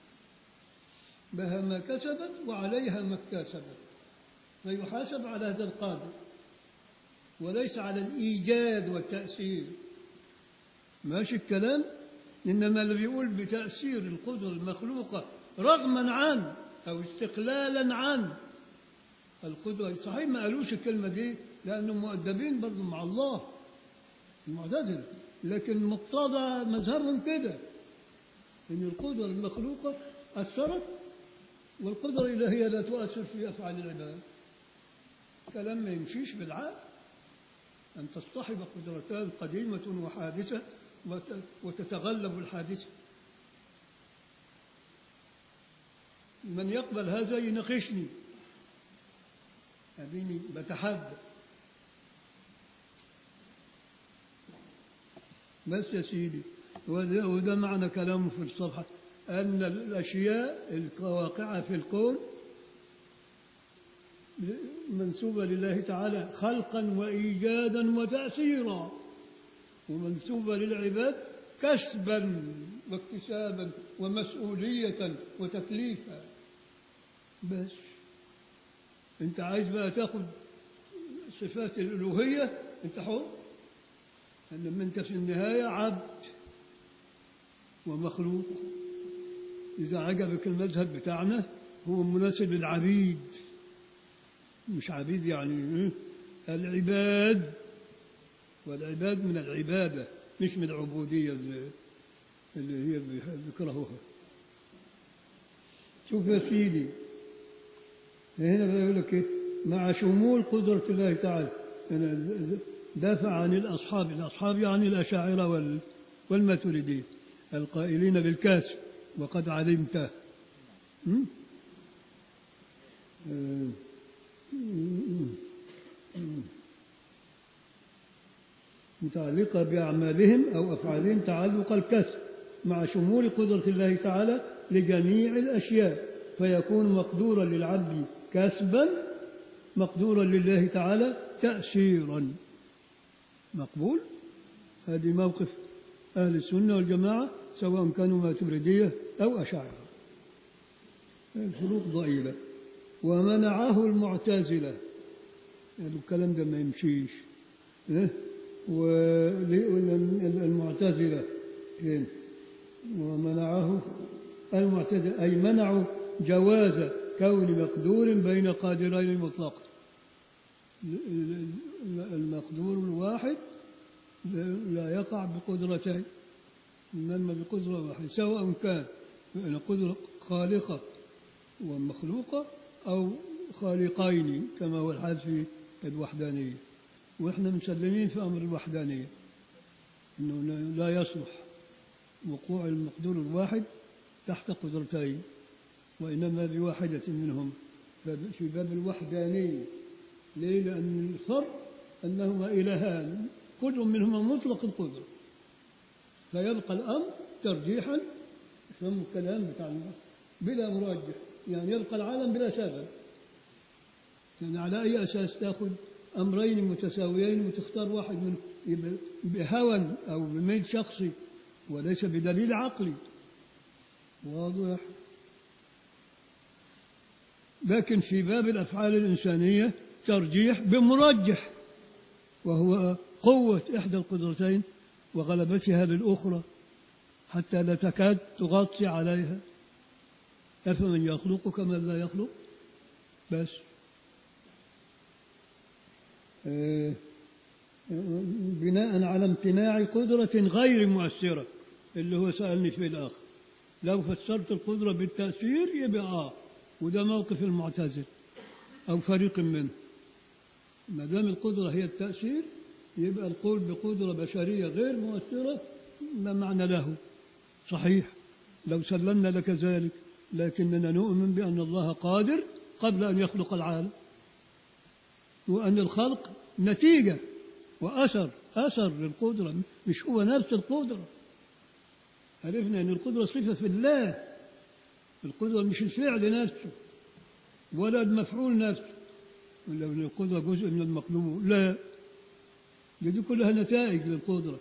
S1: لها ما كسبت وعليها ما اكتسبت فيحاسب على هذا القادر وليس على الإيجاد والتأثير ماشي الكلام إنما اللي بيقول بتأثير القدرة المخلوقة رغما عن أو استقلالا عن القدرة صحيح ما قالوش الكلمة دي لأنهم مؤدبين برضو مع الله المعتزلة لكن مقتضى مذهبهم كده إن القدرة المخلوقة أثرت والقدرة الإلهية لا تؤثر في أفعال العباد كلام ما يمشيش بالعقل أن تصطحب قدرتان قديمة وحادثة وت- وتتغلب الحادثة من يقبل هذا يناقشني أديني بتحدى بس يا سيدي وده, وده معنى كلامه في الصفحة أن الأشياء الواقعة في الكون منسوبة لله تعالى خلقا وإيجادا وتأثيرا ومنسوبة للعباد كسبا واكتسابا ومسؤولية وتكليفا بس انت عايز بقى تاخد صفات الألوهية انت حر انما انت في النهاية عبد ومخلوق إذا عجبك المذهب بتاعنا هو مناسب للعبيد مش عبيد يعني إيه؟ العباد والعباد من العبادة مش من العبودية اللي, اللي هي بيكرهوها شوف يا سيدي هنا بيقول لك إيه؟ مع شمول قدرة الله تعالى أنا دافع عن الأصحاب الأصحاب يعني الأشاعرة وال والماتريدية القائلين بالكاسب وقد علمته م? آه. متعلقة بأعمالهم أو أفعالهم تعلق الكسب مع شمول قدرة الله تعالى لجميع الأشياء فيكون مقدورا للعبد كسبا مقدورا لله تعالى تأثيرا مقبول هذه موقف أهل السنة والجماعة سواء كانوا ماتريدية أو أشاعرة الفروق ضئيلة ومنعه المعتزلة يعني الكلام ده ما يمشيش إيه؟ والمعتزلة فين ومنعه المعتزلة أي منعوا جواز كون مقدور بين قادرين مطلقا المقدور الواحد لا يقع بقدرتين إنما بقدرة واحدة سواء كان قدرة خالقة ومخلوقة أو خالقين كما هو الحال في الوحدانية وإحنا مسلمين في أمر الوحدانية أنه لا يصلح وقوع المقدور الواحد تحت قدرتين وإنما بواحدة منهم في باب الوحدانية ليه؟ لأن الفرق أنهما إلهان كل منهما مطلق القدرة فيبقى الأمر ترجيحا فهم الكلام بتاع الله بلا مرجح يعني يبقى العالم بلا سبب يعني على أي أساس تأخذ أمرين متساويين وتختار واحد منهم بهوى أو بميل شخصي وليس بدليل عقلي واضح لكن في باب الأفعال الإنسانية ترجيح بمرجح وهو قوة إحدى القدرتين وغلبتها للأخرى حتى لا تكاد تغطي عليها أفمن يخلق كمن لا يخلق بس آه، بناء على امتناع قدرة غير مؤثرة اللي هو سألني فيه الآخر لو فسرت القدرة بالتأثير يبقى آه وده موقف المعتزل أو فريق منه ما دام القدرة هي التأثير يبقى القول بقدرة بشرية غير مؤثرة لا معنى له صحيح لو سلمنا لك ذلك لكننا نؤمن بأن الله قادر قبل أن يخلق العالم وأن الخلق نتيجة وأثر أثر للقدرة مش هو نفس القدرة عرفنا أن القدرة صفة في الله القدرة مش الفعل نفسه ولا المفعول نفسه ولا أن القدرة جزء من المقدور لا دي, دي كلها نتائج للقدرة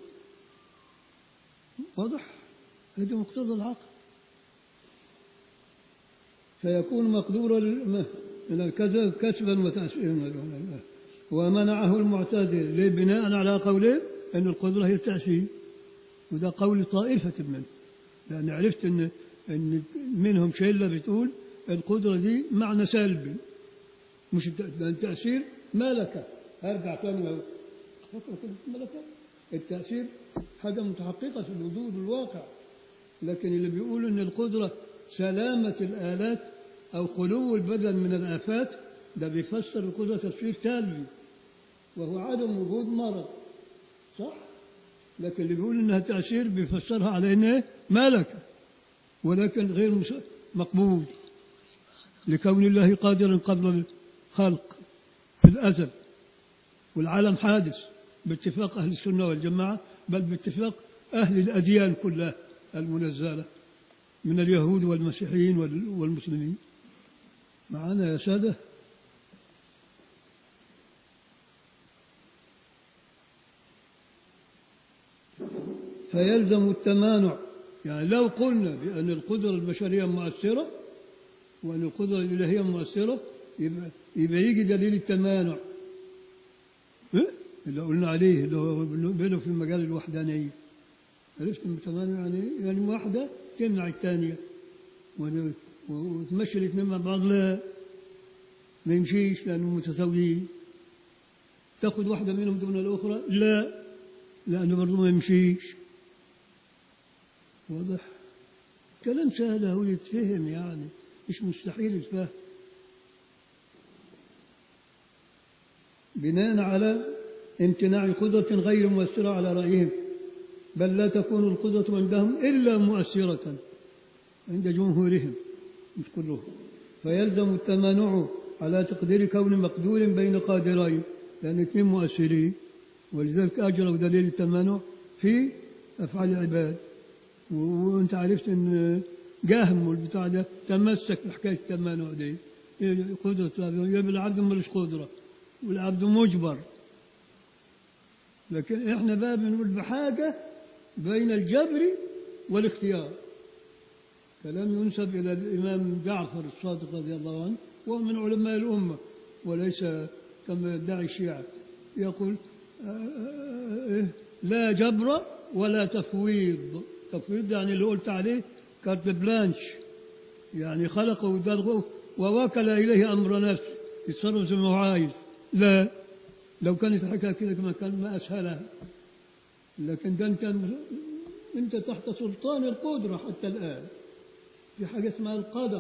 S1: واضح هذا مقتضى العقل فيكون مقدورا لل- من الكذب كسبا وتأثيرا ومنعه المعتزلة ليه بناء على قوله أن القدرة هي التأثير وده قول طائفة منه لأن عرفت أن أن منهم شلة بتقول القدرة دي معنى سلبي مش الت- لأن التأثير ملكة أرجع تاني أقول فكرة كده ملكة التأثير حاجة متحققة في الوجود والواقع لكن اللي بيقول ان القدرة سلامة الآلات أو خلو البدن من الآفات ده بيفسر القدرة تفسير سلبي وهو عدم وجود مرض صح؟ لكن اللي بيقول انها تأثير بيفسرها على انها ملكة ولكن غير مس- مقبول لكون الله قادرا قبل الخلق في الأزل والعالم حادث باتفاق أهل السنة والجماعة بل باتفاق أهل الأديان كلها المنزلة من اليهود والمسيحيين وال- والمسلمين معنا يا سادة فيلزم التمانع يعني لو قلنا بأن القدرة البشرية مؤثرة وأن القدرة الإلهية مؤثرة يبقى, يبقى يجي دليل التمانع إيه؟ اللي قلنا عليه اللي هو بينه في المجال الوحدانية عرفت التمانع يعني إيه؟ يعني واحدة تمنع الثانية ون- وتمشي الاثنين مع بعض لا ما يمشيش لأنهم متساويين تاخذ واحدة منهم دون الأخرى لا لأنه برضه ما يمشيش واضح كلام سهل هو يتفهم يعني مش مستحيل يتفهم بناء على امتناع قدرة غير مؤثرة على رأيهم بل لا تكون القدرة عندهم إلا مؤثرة عند جمهورهم مش كلهم فيلزم التمانع على تقدير كون مقدور بين قادرين لأن اثنين مؤثرين ولذلك أجروا دليل التمانع في أفعال العباد و- وأنت عرفت أن جهم والبتاع ده تمسك بحكاية التمانع دي قدرة العبد يبقى العبد ملوش قدرة والعبد مجبر لكن احنا بقى بنقول بحاجة بين الجبر والاختيار كلام ينسب إلى الإمام جعفر الصادق رضي الله عنه وهو من علماء الأمة وليس كما يدعي الشيعة يقول آه، آه، آه، لا جبر ولا تفويض تفويض يعني اللي قلت عليه كارت بلانش يعني خلقه ودرغه ووكل إليه أمر نفسه يتصرف زي ما هو عايز لا لو كانت الحكاية كده كما كان ما أسهلها لكن ده أنت أنت تحت سلطان القدرة حتى الآن في حاجة اسمها القدر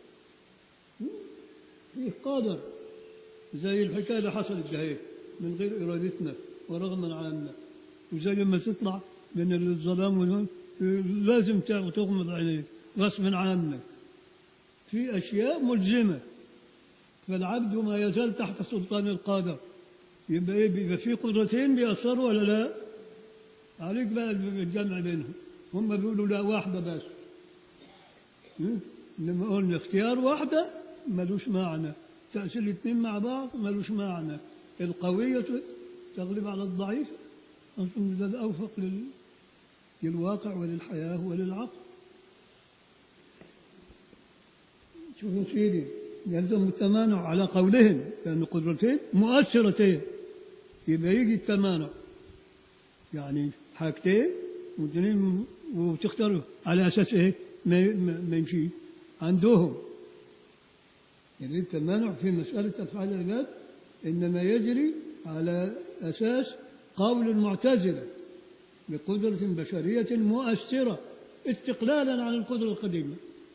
S1: فيه قدر زي الحكاية اللي حصلت ده من غير إرادتنا ورغما عنا وزي لما تطلع من الظلام والنور لازم تغمض عينيك غصب عنك في أشياء ملزمة فالعبد ما يزال تحت سلطان القادر يبقى إيه بيبقى في قدرتين بيأثروا ولا لا؟ عليك بقى الجمع بينهم هم بيقولوا لا واحدة بس لما قلنا اختيار واحدة ملوش معنى تأثير الاثنين مع بعض ملوش معنى القوية تغلب على الضعيف أظن ده الأوفق لل... للواقع وللحياة وللعقل شوفوا سيدي يلزم التمانع على قولهم لأن قدرتين مؤثرتين يبقى يجي التمانع يعني حاجتين واثنين وتختاروا على أساس إيه ما ما ما يمشي عندهم يعني التمانع في مسألة أفعال العباد إنما يجري على أساس قول المعتزلة بقدرة بشرية مؤثرة استقلالا عن القدرة القديمة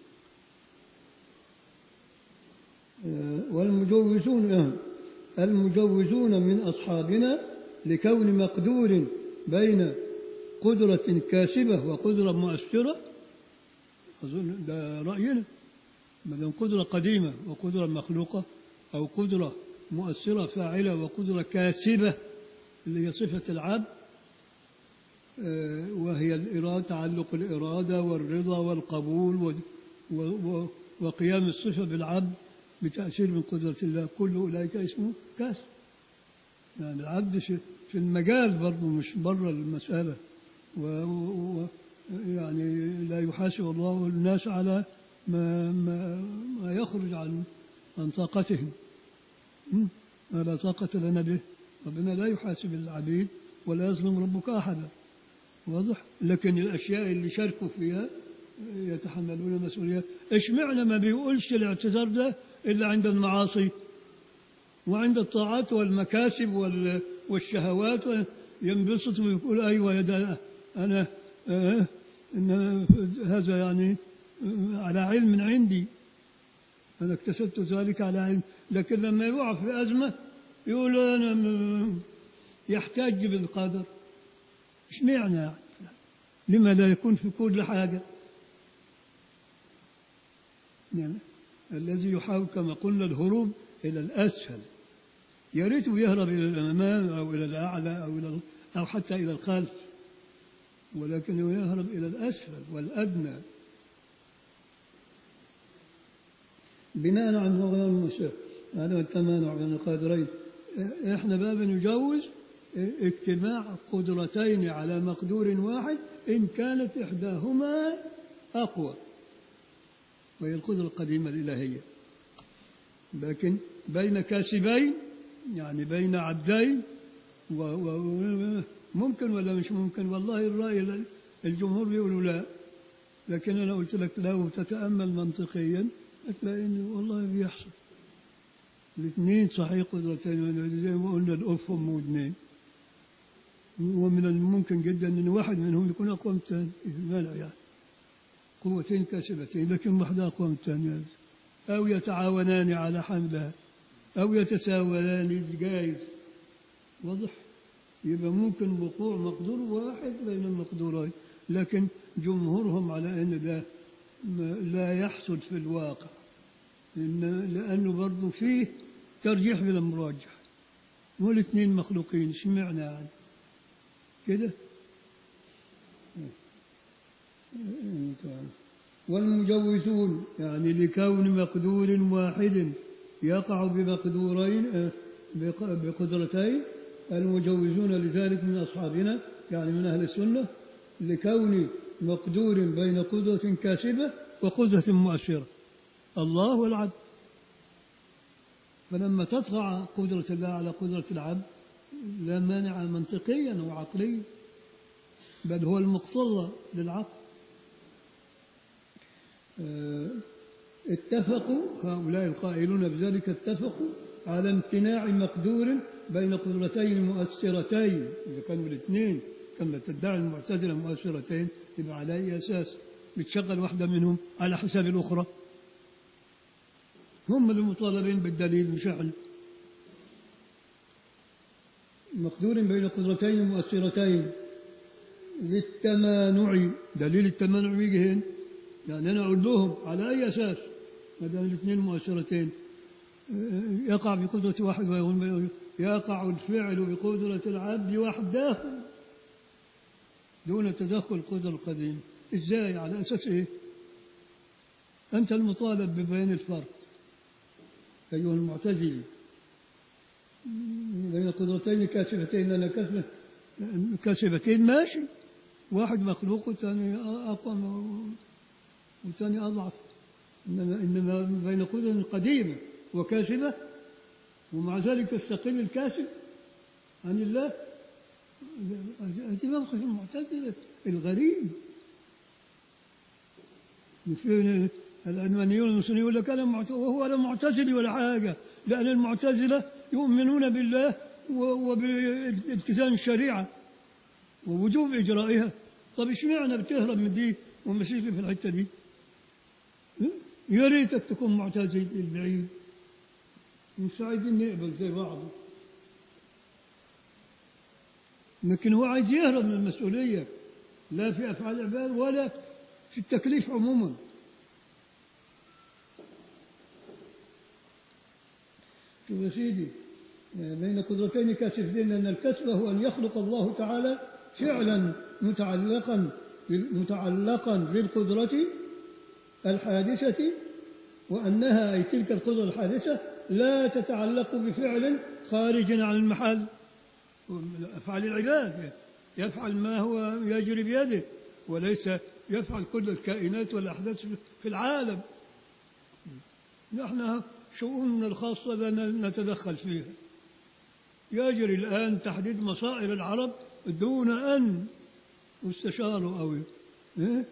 S1: آه، والمجوزون آه، المجوزون من أصحابنا لكون مقدور بين قدرة كاسبة وقدرة مؤثرة أظن ده رأينا ما دام قدرة قديمة وقدرة مخلوقة أو قدرة مؤثرة فاعلة وقدرة كاسبة اللي هي صفة العبد آه، وهي الإرادة تعلق الإرادة والرضا والقبول و- و- و- وقيام الصفة بالعبد بتأثير من قدرة الله كل أولئك اسمه كاسب يعني العبد في في المجال برضه مش بره المسألة و و و- يعني لا يحاسب الله الناس على ما ما, ما يخرج عن عن طاقتهم م? ما لا طاقة لنا به ربنا لا يحاسب العبيد ولا يظلم ربك أحدا واضح لكن الأشياء اللي شاركوا فيها يتحملون مسؤولية إيش معنى ما بيقولش الاعتذار ده إلا عند المعاصي وعند الطاعات والمكاسب وال- والشهوات ينبسط ويقول أيوة يا ده أنا آه إن هذا يعني آه، على علم عندي أنا اكتسبت ذلك على علم لكن لما يقع في أزمة يقول أنا م- يحتاج بالقدر إيش معنى يعني؟ لما لا يكون في كل حاجة يعني الذي يحاول كما قلنا الهروب إلى الأسفل يا ريته يهرب إلى الأمام أو إلى الأعلى أو إلى أو حتى إلى الخلف ولكنه يهرب إلى الأسفل والأدنى بناء على غير المشاء هذا هو التمانع بين القادرين احنا بقى بنجوز اجتماع قدرتين على مقدور واحد إن كانت إحداهما أقوى وهي القدرة القديمة الإلهية لكن بين كاسبين يعني بين عبدين و و ممكن ولا مش ممكن والله الرأي الجمهور بيقولوا لا لكن أنا قلت لك لو تتأمل منطقيا هتلاقي إنه والله بيحصل الاثنين صحيح قدرتين زي ما قلنا الأف أم واثنين ومن الممكن جدا أن واحد منهم يكون أقوى من الثاني مانع يعني قوتين كاسبتين لكن واحدة أقوى من الثانية أو يتعاونان على حملها أو يتساويان جائز واضح يبقى ممكن وقوع مقدور واحد بين المقدورين لكن جمهورهم على أن ده لا يحصل في الواقع لأن لأنه برضه فيه ترجيح بلا مراجح والاثنين مخلوقين اشمعنى يعني كده والمجوزون يعني لكون مقدور واحد يقع بمقدورين بقدرتين المجوزون لذلك من أصحابنا يعني من أهل السنة لكون مقدور بين قدرة كاسبة وقدرة مؤثرة الله والعبد فلما تطغى قدرة الله على قدرة العبد لا مانع منطقيا وعقليا بل هو المقتضى للعقل اتفقوا هؤلاء القائلون بذلك اتفقوا على امتناع مقدور بين قدرتين مؤثرتين إذا كانوا الاثنين كما تدعي المعتزلة مؤثرتين يبقى على أي أساس بتشغل واحدة منهم على حساب الأخرى هم المطالبين بالدليل مش احنا مقدور بين قدرتين مؤثرتين للتمانع دليل التمانع يجي هنا يعني أنا أقول لهم على أي أساس ما دام الاثنين مؤثرتين يقع بقدرة واحد يقع الفعل بقدرة العبد وحده دون تدخل القدرة القديم إزاي على أساس إيه أنت المطالب ببيان الفرق أيها المعتزلي بين قدرتين كاسبتين أنا كاسبة كاسبتين ماشي واحد مخلوق والثاني أقوى والثاني أضعف إنما إنما بين قدر قديمة وكاسبة ومع ذلك يستقل الكاسب عن الله هذه موقف المعتزلة الغريب في العلمانيون المسلمين يقول لك أنا معت- وهو أنا معتزلي ولا حاجة لأن المعتزلة يؤمنون بالله و- وبالتزام الشريعة ووجوب إجرائها طب اشمعنى بتهرب من دي ومشيت في الحتة دي يا ريتك تكون معتزل البعيد مش عايزين نقبل زي بعض لكن هو عايز يهرب من المسؤولية لا في أفعال العباد ولا في التكليف عموما شوف يا سيدي بين قدرتين كاسفتين أن الكسب هو أن يخلق الله تعالى فعلا متعلقا متعلقا بالقدرة الحادثة وأنها أي تلك القدرة الحادثة لا تتعلق بفعل خارج عن المحل من أفعال العباد يفعل ما هو يجري بيده وليس يفعل كل الكائنات والأحداث في العالم نحن شؤوننا الخاصة لا نتدخل فيها يجري الآن تحديد مصائر العرب دون أن يستشاروا أو إيه؟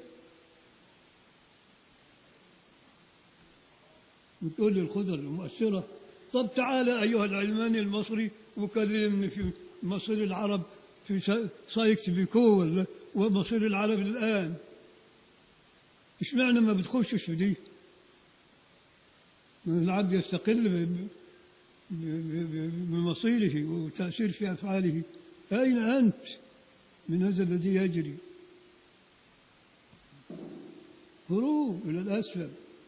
S1: وتقول لي القدر المؤثرة طب تعالى أيها العلماني المصري وكلمني في مصير العرب في سا- سايكس بيكو ولا ومصير العرب الآن اشمعنى ما بتخشش في دي ما العبد يستقل ب- ب- ب- ب- بمصيره وتأثير في أفعاله أين أنت من هذا الذي يجري هروب إلى الأسفل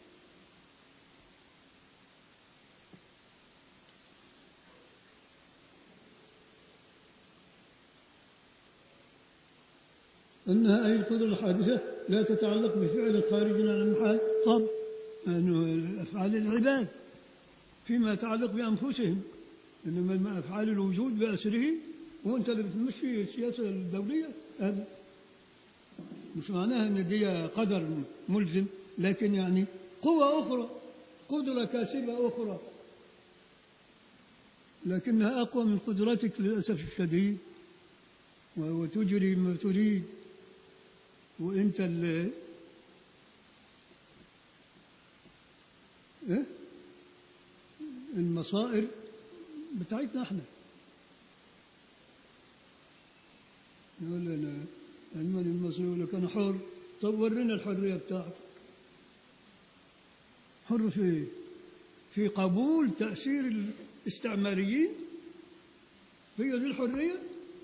S1: أنها أي القدرة الحادثة لا تتعلق بفعل خارج عن المحال طب أنه أفعال العباد فيما يتعلق بأنفسهم إنما أفعال الوجود بأسره وأنت اللي بتمشي السياسة الدولية هذا مش معناها أن دي قدر ملزم لكن يعني قوة أخرى قدرة كاسبة أخرى لكنها أقوى من قدرتك للأسف الشديد و- وتجري ما تريد وانت اللي إيه؟ المصائر بتاعتنا احنا يقول لنا الماني المصري يقول لك انا حر طب ورينا الحريه بتاعتك حر في ايه؟ في قبول تاثير الاستعماريين هي دي الحريه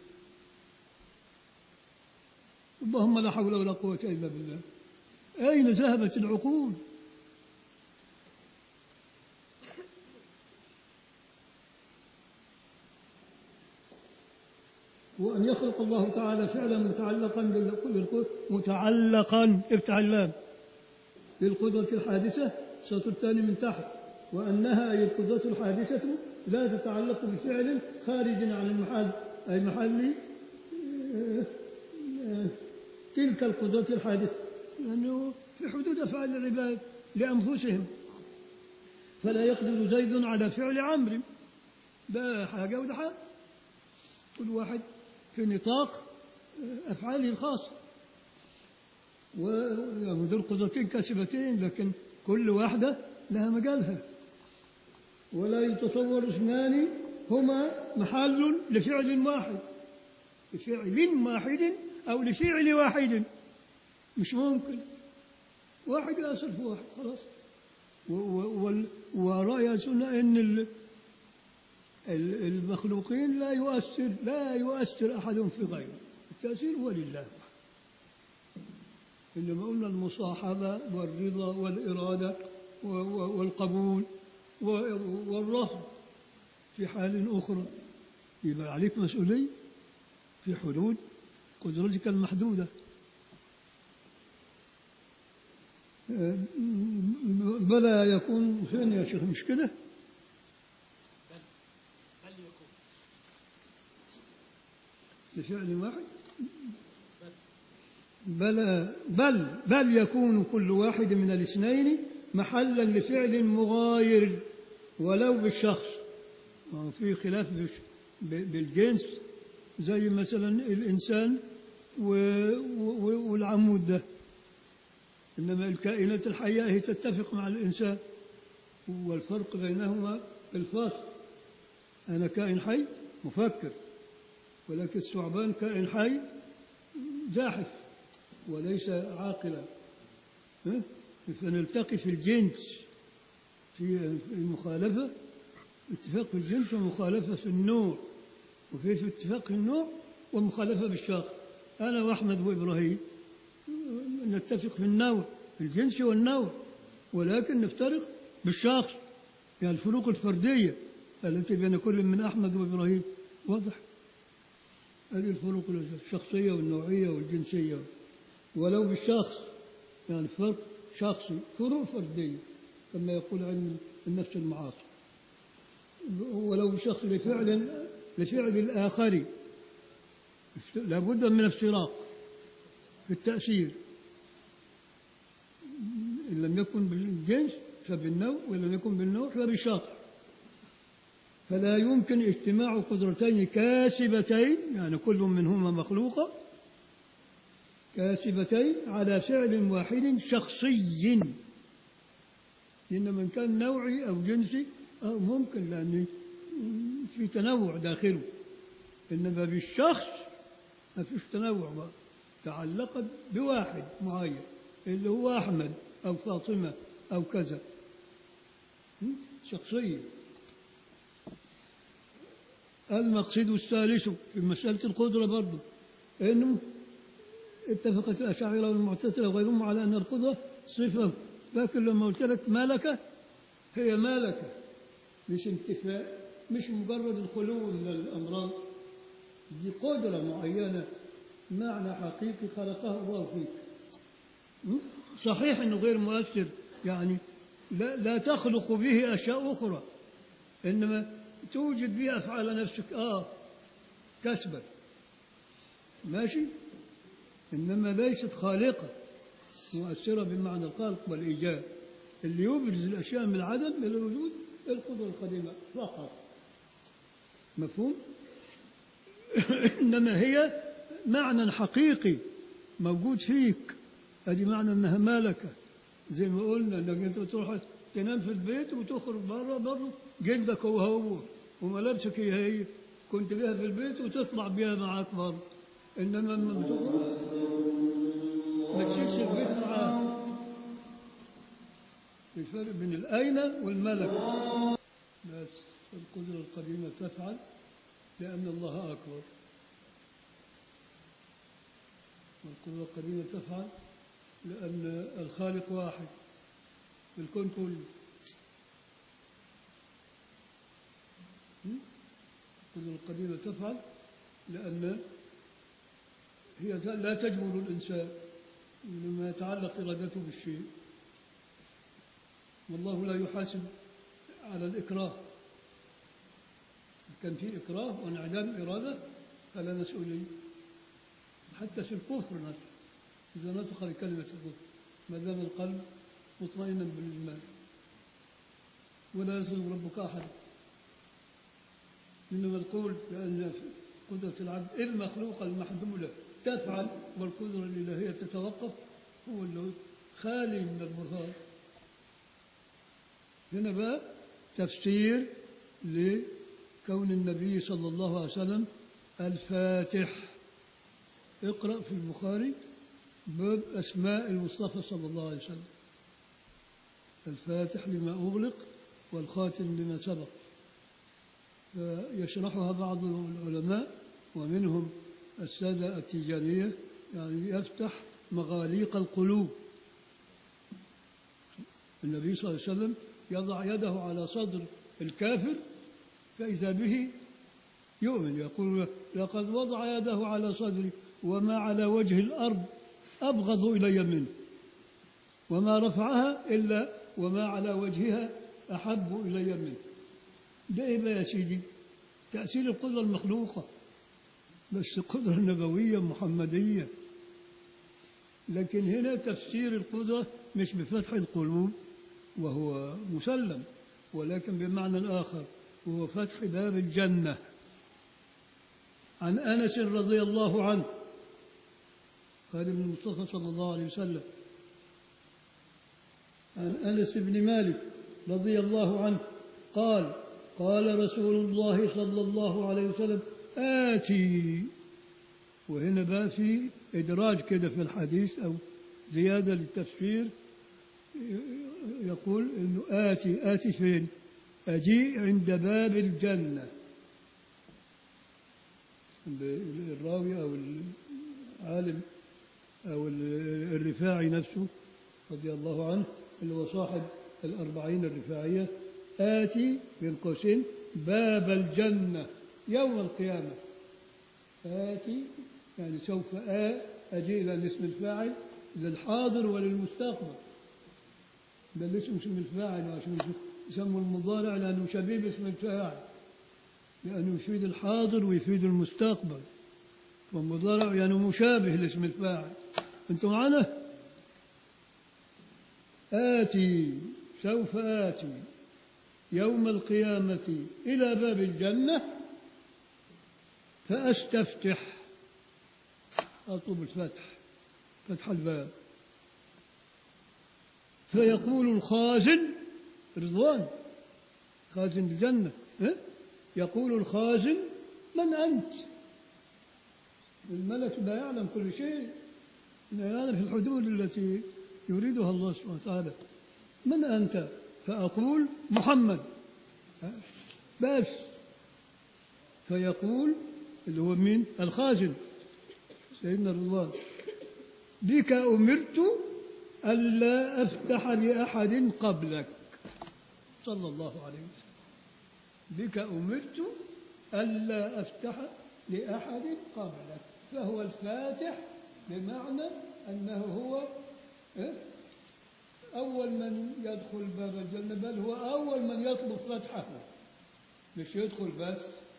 S1: اللهم لا حول ولا قوة إلا بالله أين ذهبت العقول وأن يخلق الله تعالى فعلا متعلقا بالقدرة متعلقا افتح اللام بالقدرة الحادثة السطر الثاني من تحت وأنها أي القدرة الحادثة لا تتعلق بفعل خارج عن المحل أي محل آه، آه، تلك القدرة الحادثة لأنه في حدود أفعال العباد لأنفسهم فلا يقدر زيد على فعل عمرو ده حاجة وده حاجة كل واحد في نطاق أفعاله الخاصة و دول قدرتين كاسبتين لكن كل واحدة لها مجالها ولا يتصور اثنان هما محل لفعل واحد لفعل واحد أو لفعل واحد مش ممكن واحد يأثر في واحد خلاص و- و- وال- ورأي السنة أن ال- ال- المخلوقين لا يؤثر لا يؤثر أحد في غيره التأثير هو لله إنما قلنا المصاحبة والرضا والإرادة و- و- والقبول و- والرفض في حال أخرى يبقى عليك مسؤولية في حدود قدرتك المحدودة آه، بلى يكون فين يا شيخ مش كده
S2: بل بل يكون
S1: بفعل واحد بلى بل بل يكون كل واحد من الاثنين محلا لفعل مغاير ولو بالشخص ما هو في خلاف بالش- ب- بالجنس زي مثلا الإنسان و- و- والعمود ده إنما الكائنات الحية هي تتفق مع الإنسان والفرق بينهما الفاصل أنا كائن حي مفكر ولكن الثعبان كائن حي زاحف وليس عاقلا ها؟ فنلتقي في الجنس في المخالفة اتفاق في الجنس ومخالفة في النوع وفي في اتفاق في النوع ومخالفة بالشخص أنا وأحمد وإبراهيم نتفق في النوع في الجنس والنوع ولكن نفترق بالشخص يعني الفروق الفردية التي بين كل من أحمد وإبراهيم واضح هذه الفروق الشخصية والنوعية والجنسية ولو بالشخص يعني فرق شخصي فروق فردية كما يقول علم النفس المعاصر ولو بالشخص لفعل لفعل الآخر لابد من افتراق في التأثير إن لم يكن بالجنس فبالنوع وإن لم يكن بالنوع فبالشخص فلا يمكن اجتماع قدرتين كاسبتين يعني كل منهما مخلوقة كاسبتين على فعل واحد شخصي إنما إن كان نوعي أو جنسي أو ممكن لأن في تنوع داخله إنما بالشخص ما فيش تنوع بقى تعلقت بواحد معين اللي هو أحمد أو فاطمة أو كذا م? شخصية المقصد الثالث في مسألة القدرة برضه إنه اتفقت الأشاعرة والمعتزلة وغيرهم على أن القدرة صفة لكن لما قلت لك ملكة هي ملكة مش انتفاء مش مجرد الخلو من الأمراض دي قدرة معينة معنى حقيقي خلقه الله فيك م? صحيح أنه غير مؤثر يعني لا, لا تخلق به أشياء أخرى إنما توجد به أفعال نفسك آه كسبا ماشي إنما ليست خالقة مؤثرة بمعنى الخلق والإيجاد اللي يبرز الأشياء من العدم إلى الوجود القدرة القديمة فقط مفهوم؟ إنما هي معنى حقيقي موجود فيك هذه معنى أنها ملكة زي ما قلنا أنك أنت تروح تنام في البيت وتخرج بره برضه جلدك هو هو وملابسك هي هي كنت بها في البيت وتطلع بها معاك برضه إنما لما بتخرج ما تشيلش البيت معاك الفرق بين الأين والملك بس القدرة القديمة تفعل لأن الله أكبر والقدرة القديمة تفعل لأن الخالق واحد في الكون كله م? القدرة القديمة تفعل لأن هي لا تجبر الإنسان لما يتعلق إرادته بالشيء والله لا يحاسب على الإكراه كان في إكراه وانعدام إرادة فلا مسؤولية حتى في الكفر نفسه إذا نطق بكلمة الكفر ما دام القلب مطمئنا بالإيمان ولا يظلم ربك أحد إنما القول بأن قدرة العبد المخلوقة المحدودة تفعل والقدرة الإلهية تتوقف هو اللي خالي من البرهان هنا بقى تفسير لكون النبي صلى الله عليه وسلم الفاتح اقرأ في البخاري باب أسماء المصطفى صلى الله عليه وسلم الفاتح لما أغلق والخاتم لما سبق فيشرحها بعض العلماء ومنهم السادة التجارية يعني يفتح مغاليق القلوب النبي صلى الله عليه وسلم يضع يده على صدر الكافر فإذا به يؤمن يقول لقد وضع يده على صدري وما على وجه الأرض أبغض إلي منه وما رفعها إلا وما على وجهها أحب إلي منه ده إيه بقى يا سيدي تأثير القدرة المخلوقة بس القدرة النبوية محمدية لكن هنا تفسير القدرة مش بفتح القلوب وهو مسلم ولكن بمعنى آخر وهو فتح باب الجنة عن أنس رضي الله عنه قال ابن المصطفى صلى الله عليه وسلم عن أنس بن مالك رضي الله عنه قال قال رسول الله صلى الله عليه وسلم آتي وهنا بقى في إدراج كده في الحديث أو زيادة للتفسير يقول إنه آتي آتي فين أجيء عند باب الجنة الراوي أو العالم أو الرفاعي نفسه رضي الله عنه اللي هو صاحب الأربعين الرفاعية آتي بين قوسين باب الجنة يوم القيامة آتي يعني سوف آ أجي إلى الاسم الفاعل للحاضر وللمستقبل ده الاسم اسم الفاعل وعشان يسموا المضارع لأنه شبيه باسم الفاعل لأنه يفيد الحاضر ويفيد المستقبل والمضارع يعني مشابه لاسم الفاعل أنتم معنا؟ آتي سوف آتي يوم القيامة إلى باب الجنة فأستفتح أطلب الفتح فتح الباب فيقول الخازن رضوان خازن الجنة ها؟ يقول الخازن من أنت الملك لا يعلم كل شيء لا يعلم في الحدود التي يريدها الله سبحانه وتعالى من أنت فأقول محمد بس فيقول اللي هو مين الخازن سيدنا رضوان بك أمرت ألا أفتح لأحد قبلك صلى الله عليه وسلم بك أمرت ألا أفتح لأحد قبلك فهو الفاتح بمعنى أنه هو إيه؟ أول من يدخل باب الجنة بل هو أول من يطلب فتحه مش يدخل بس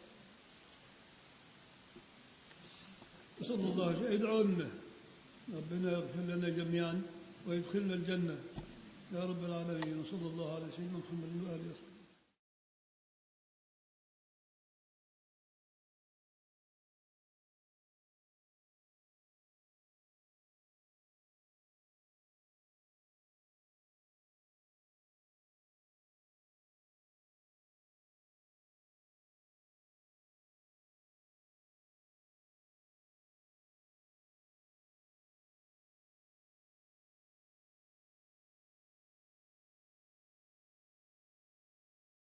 S1: صلى الله عليه وسلم ادعوا لنا ربنا يغفر لنا جميعا ويدخلنا الجنة يا رب العالمين وصلى الله على سيدنا محمد وآله وصحبه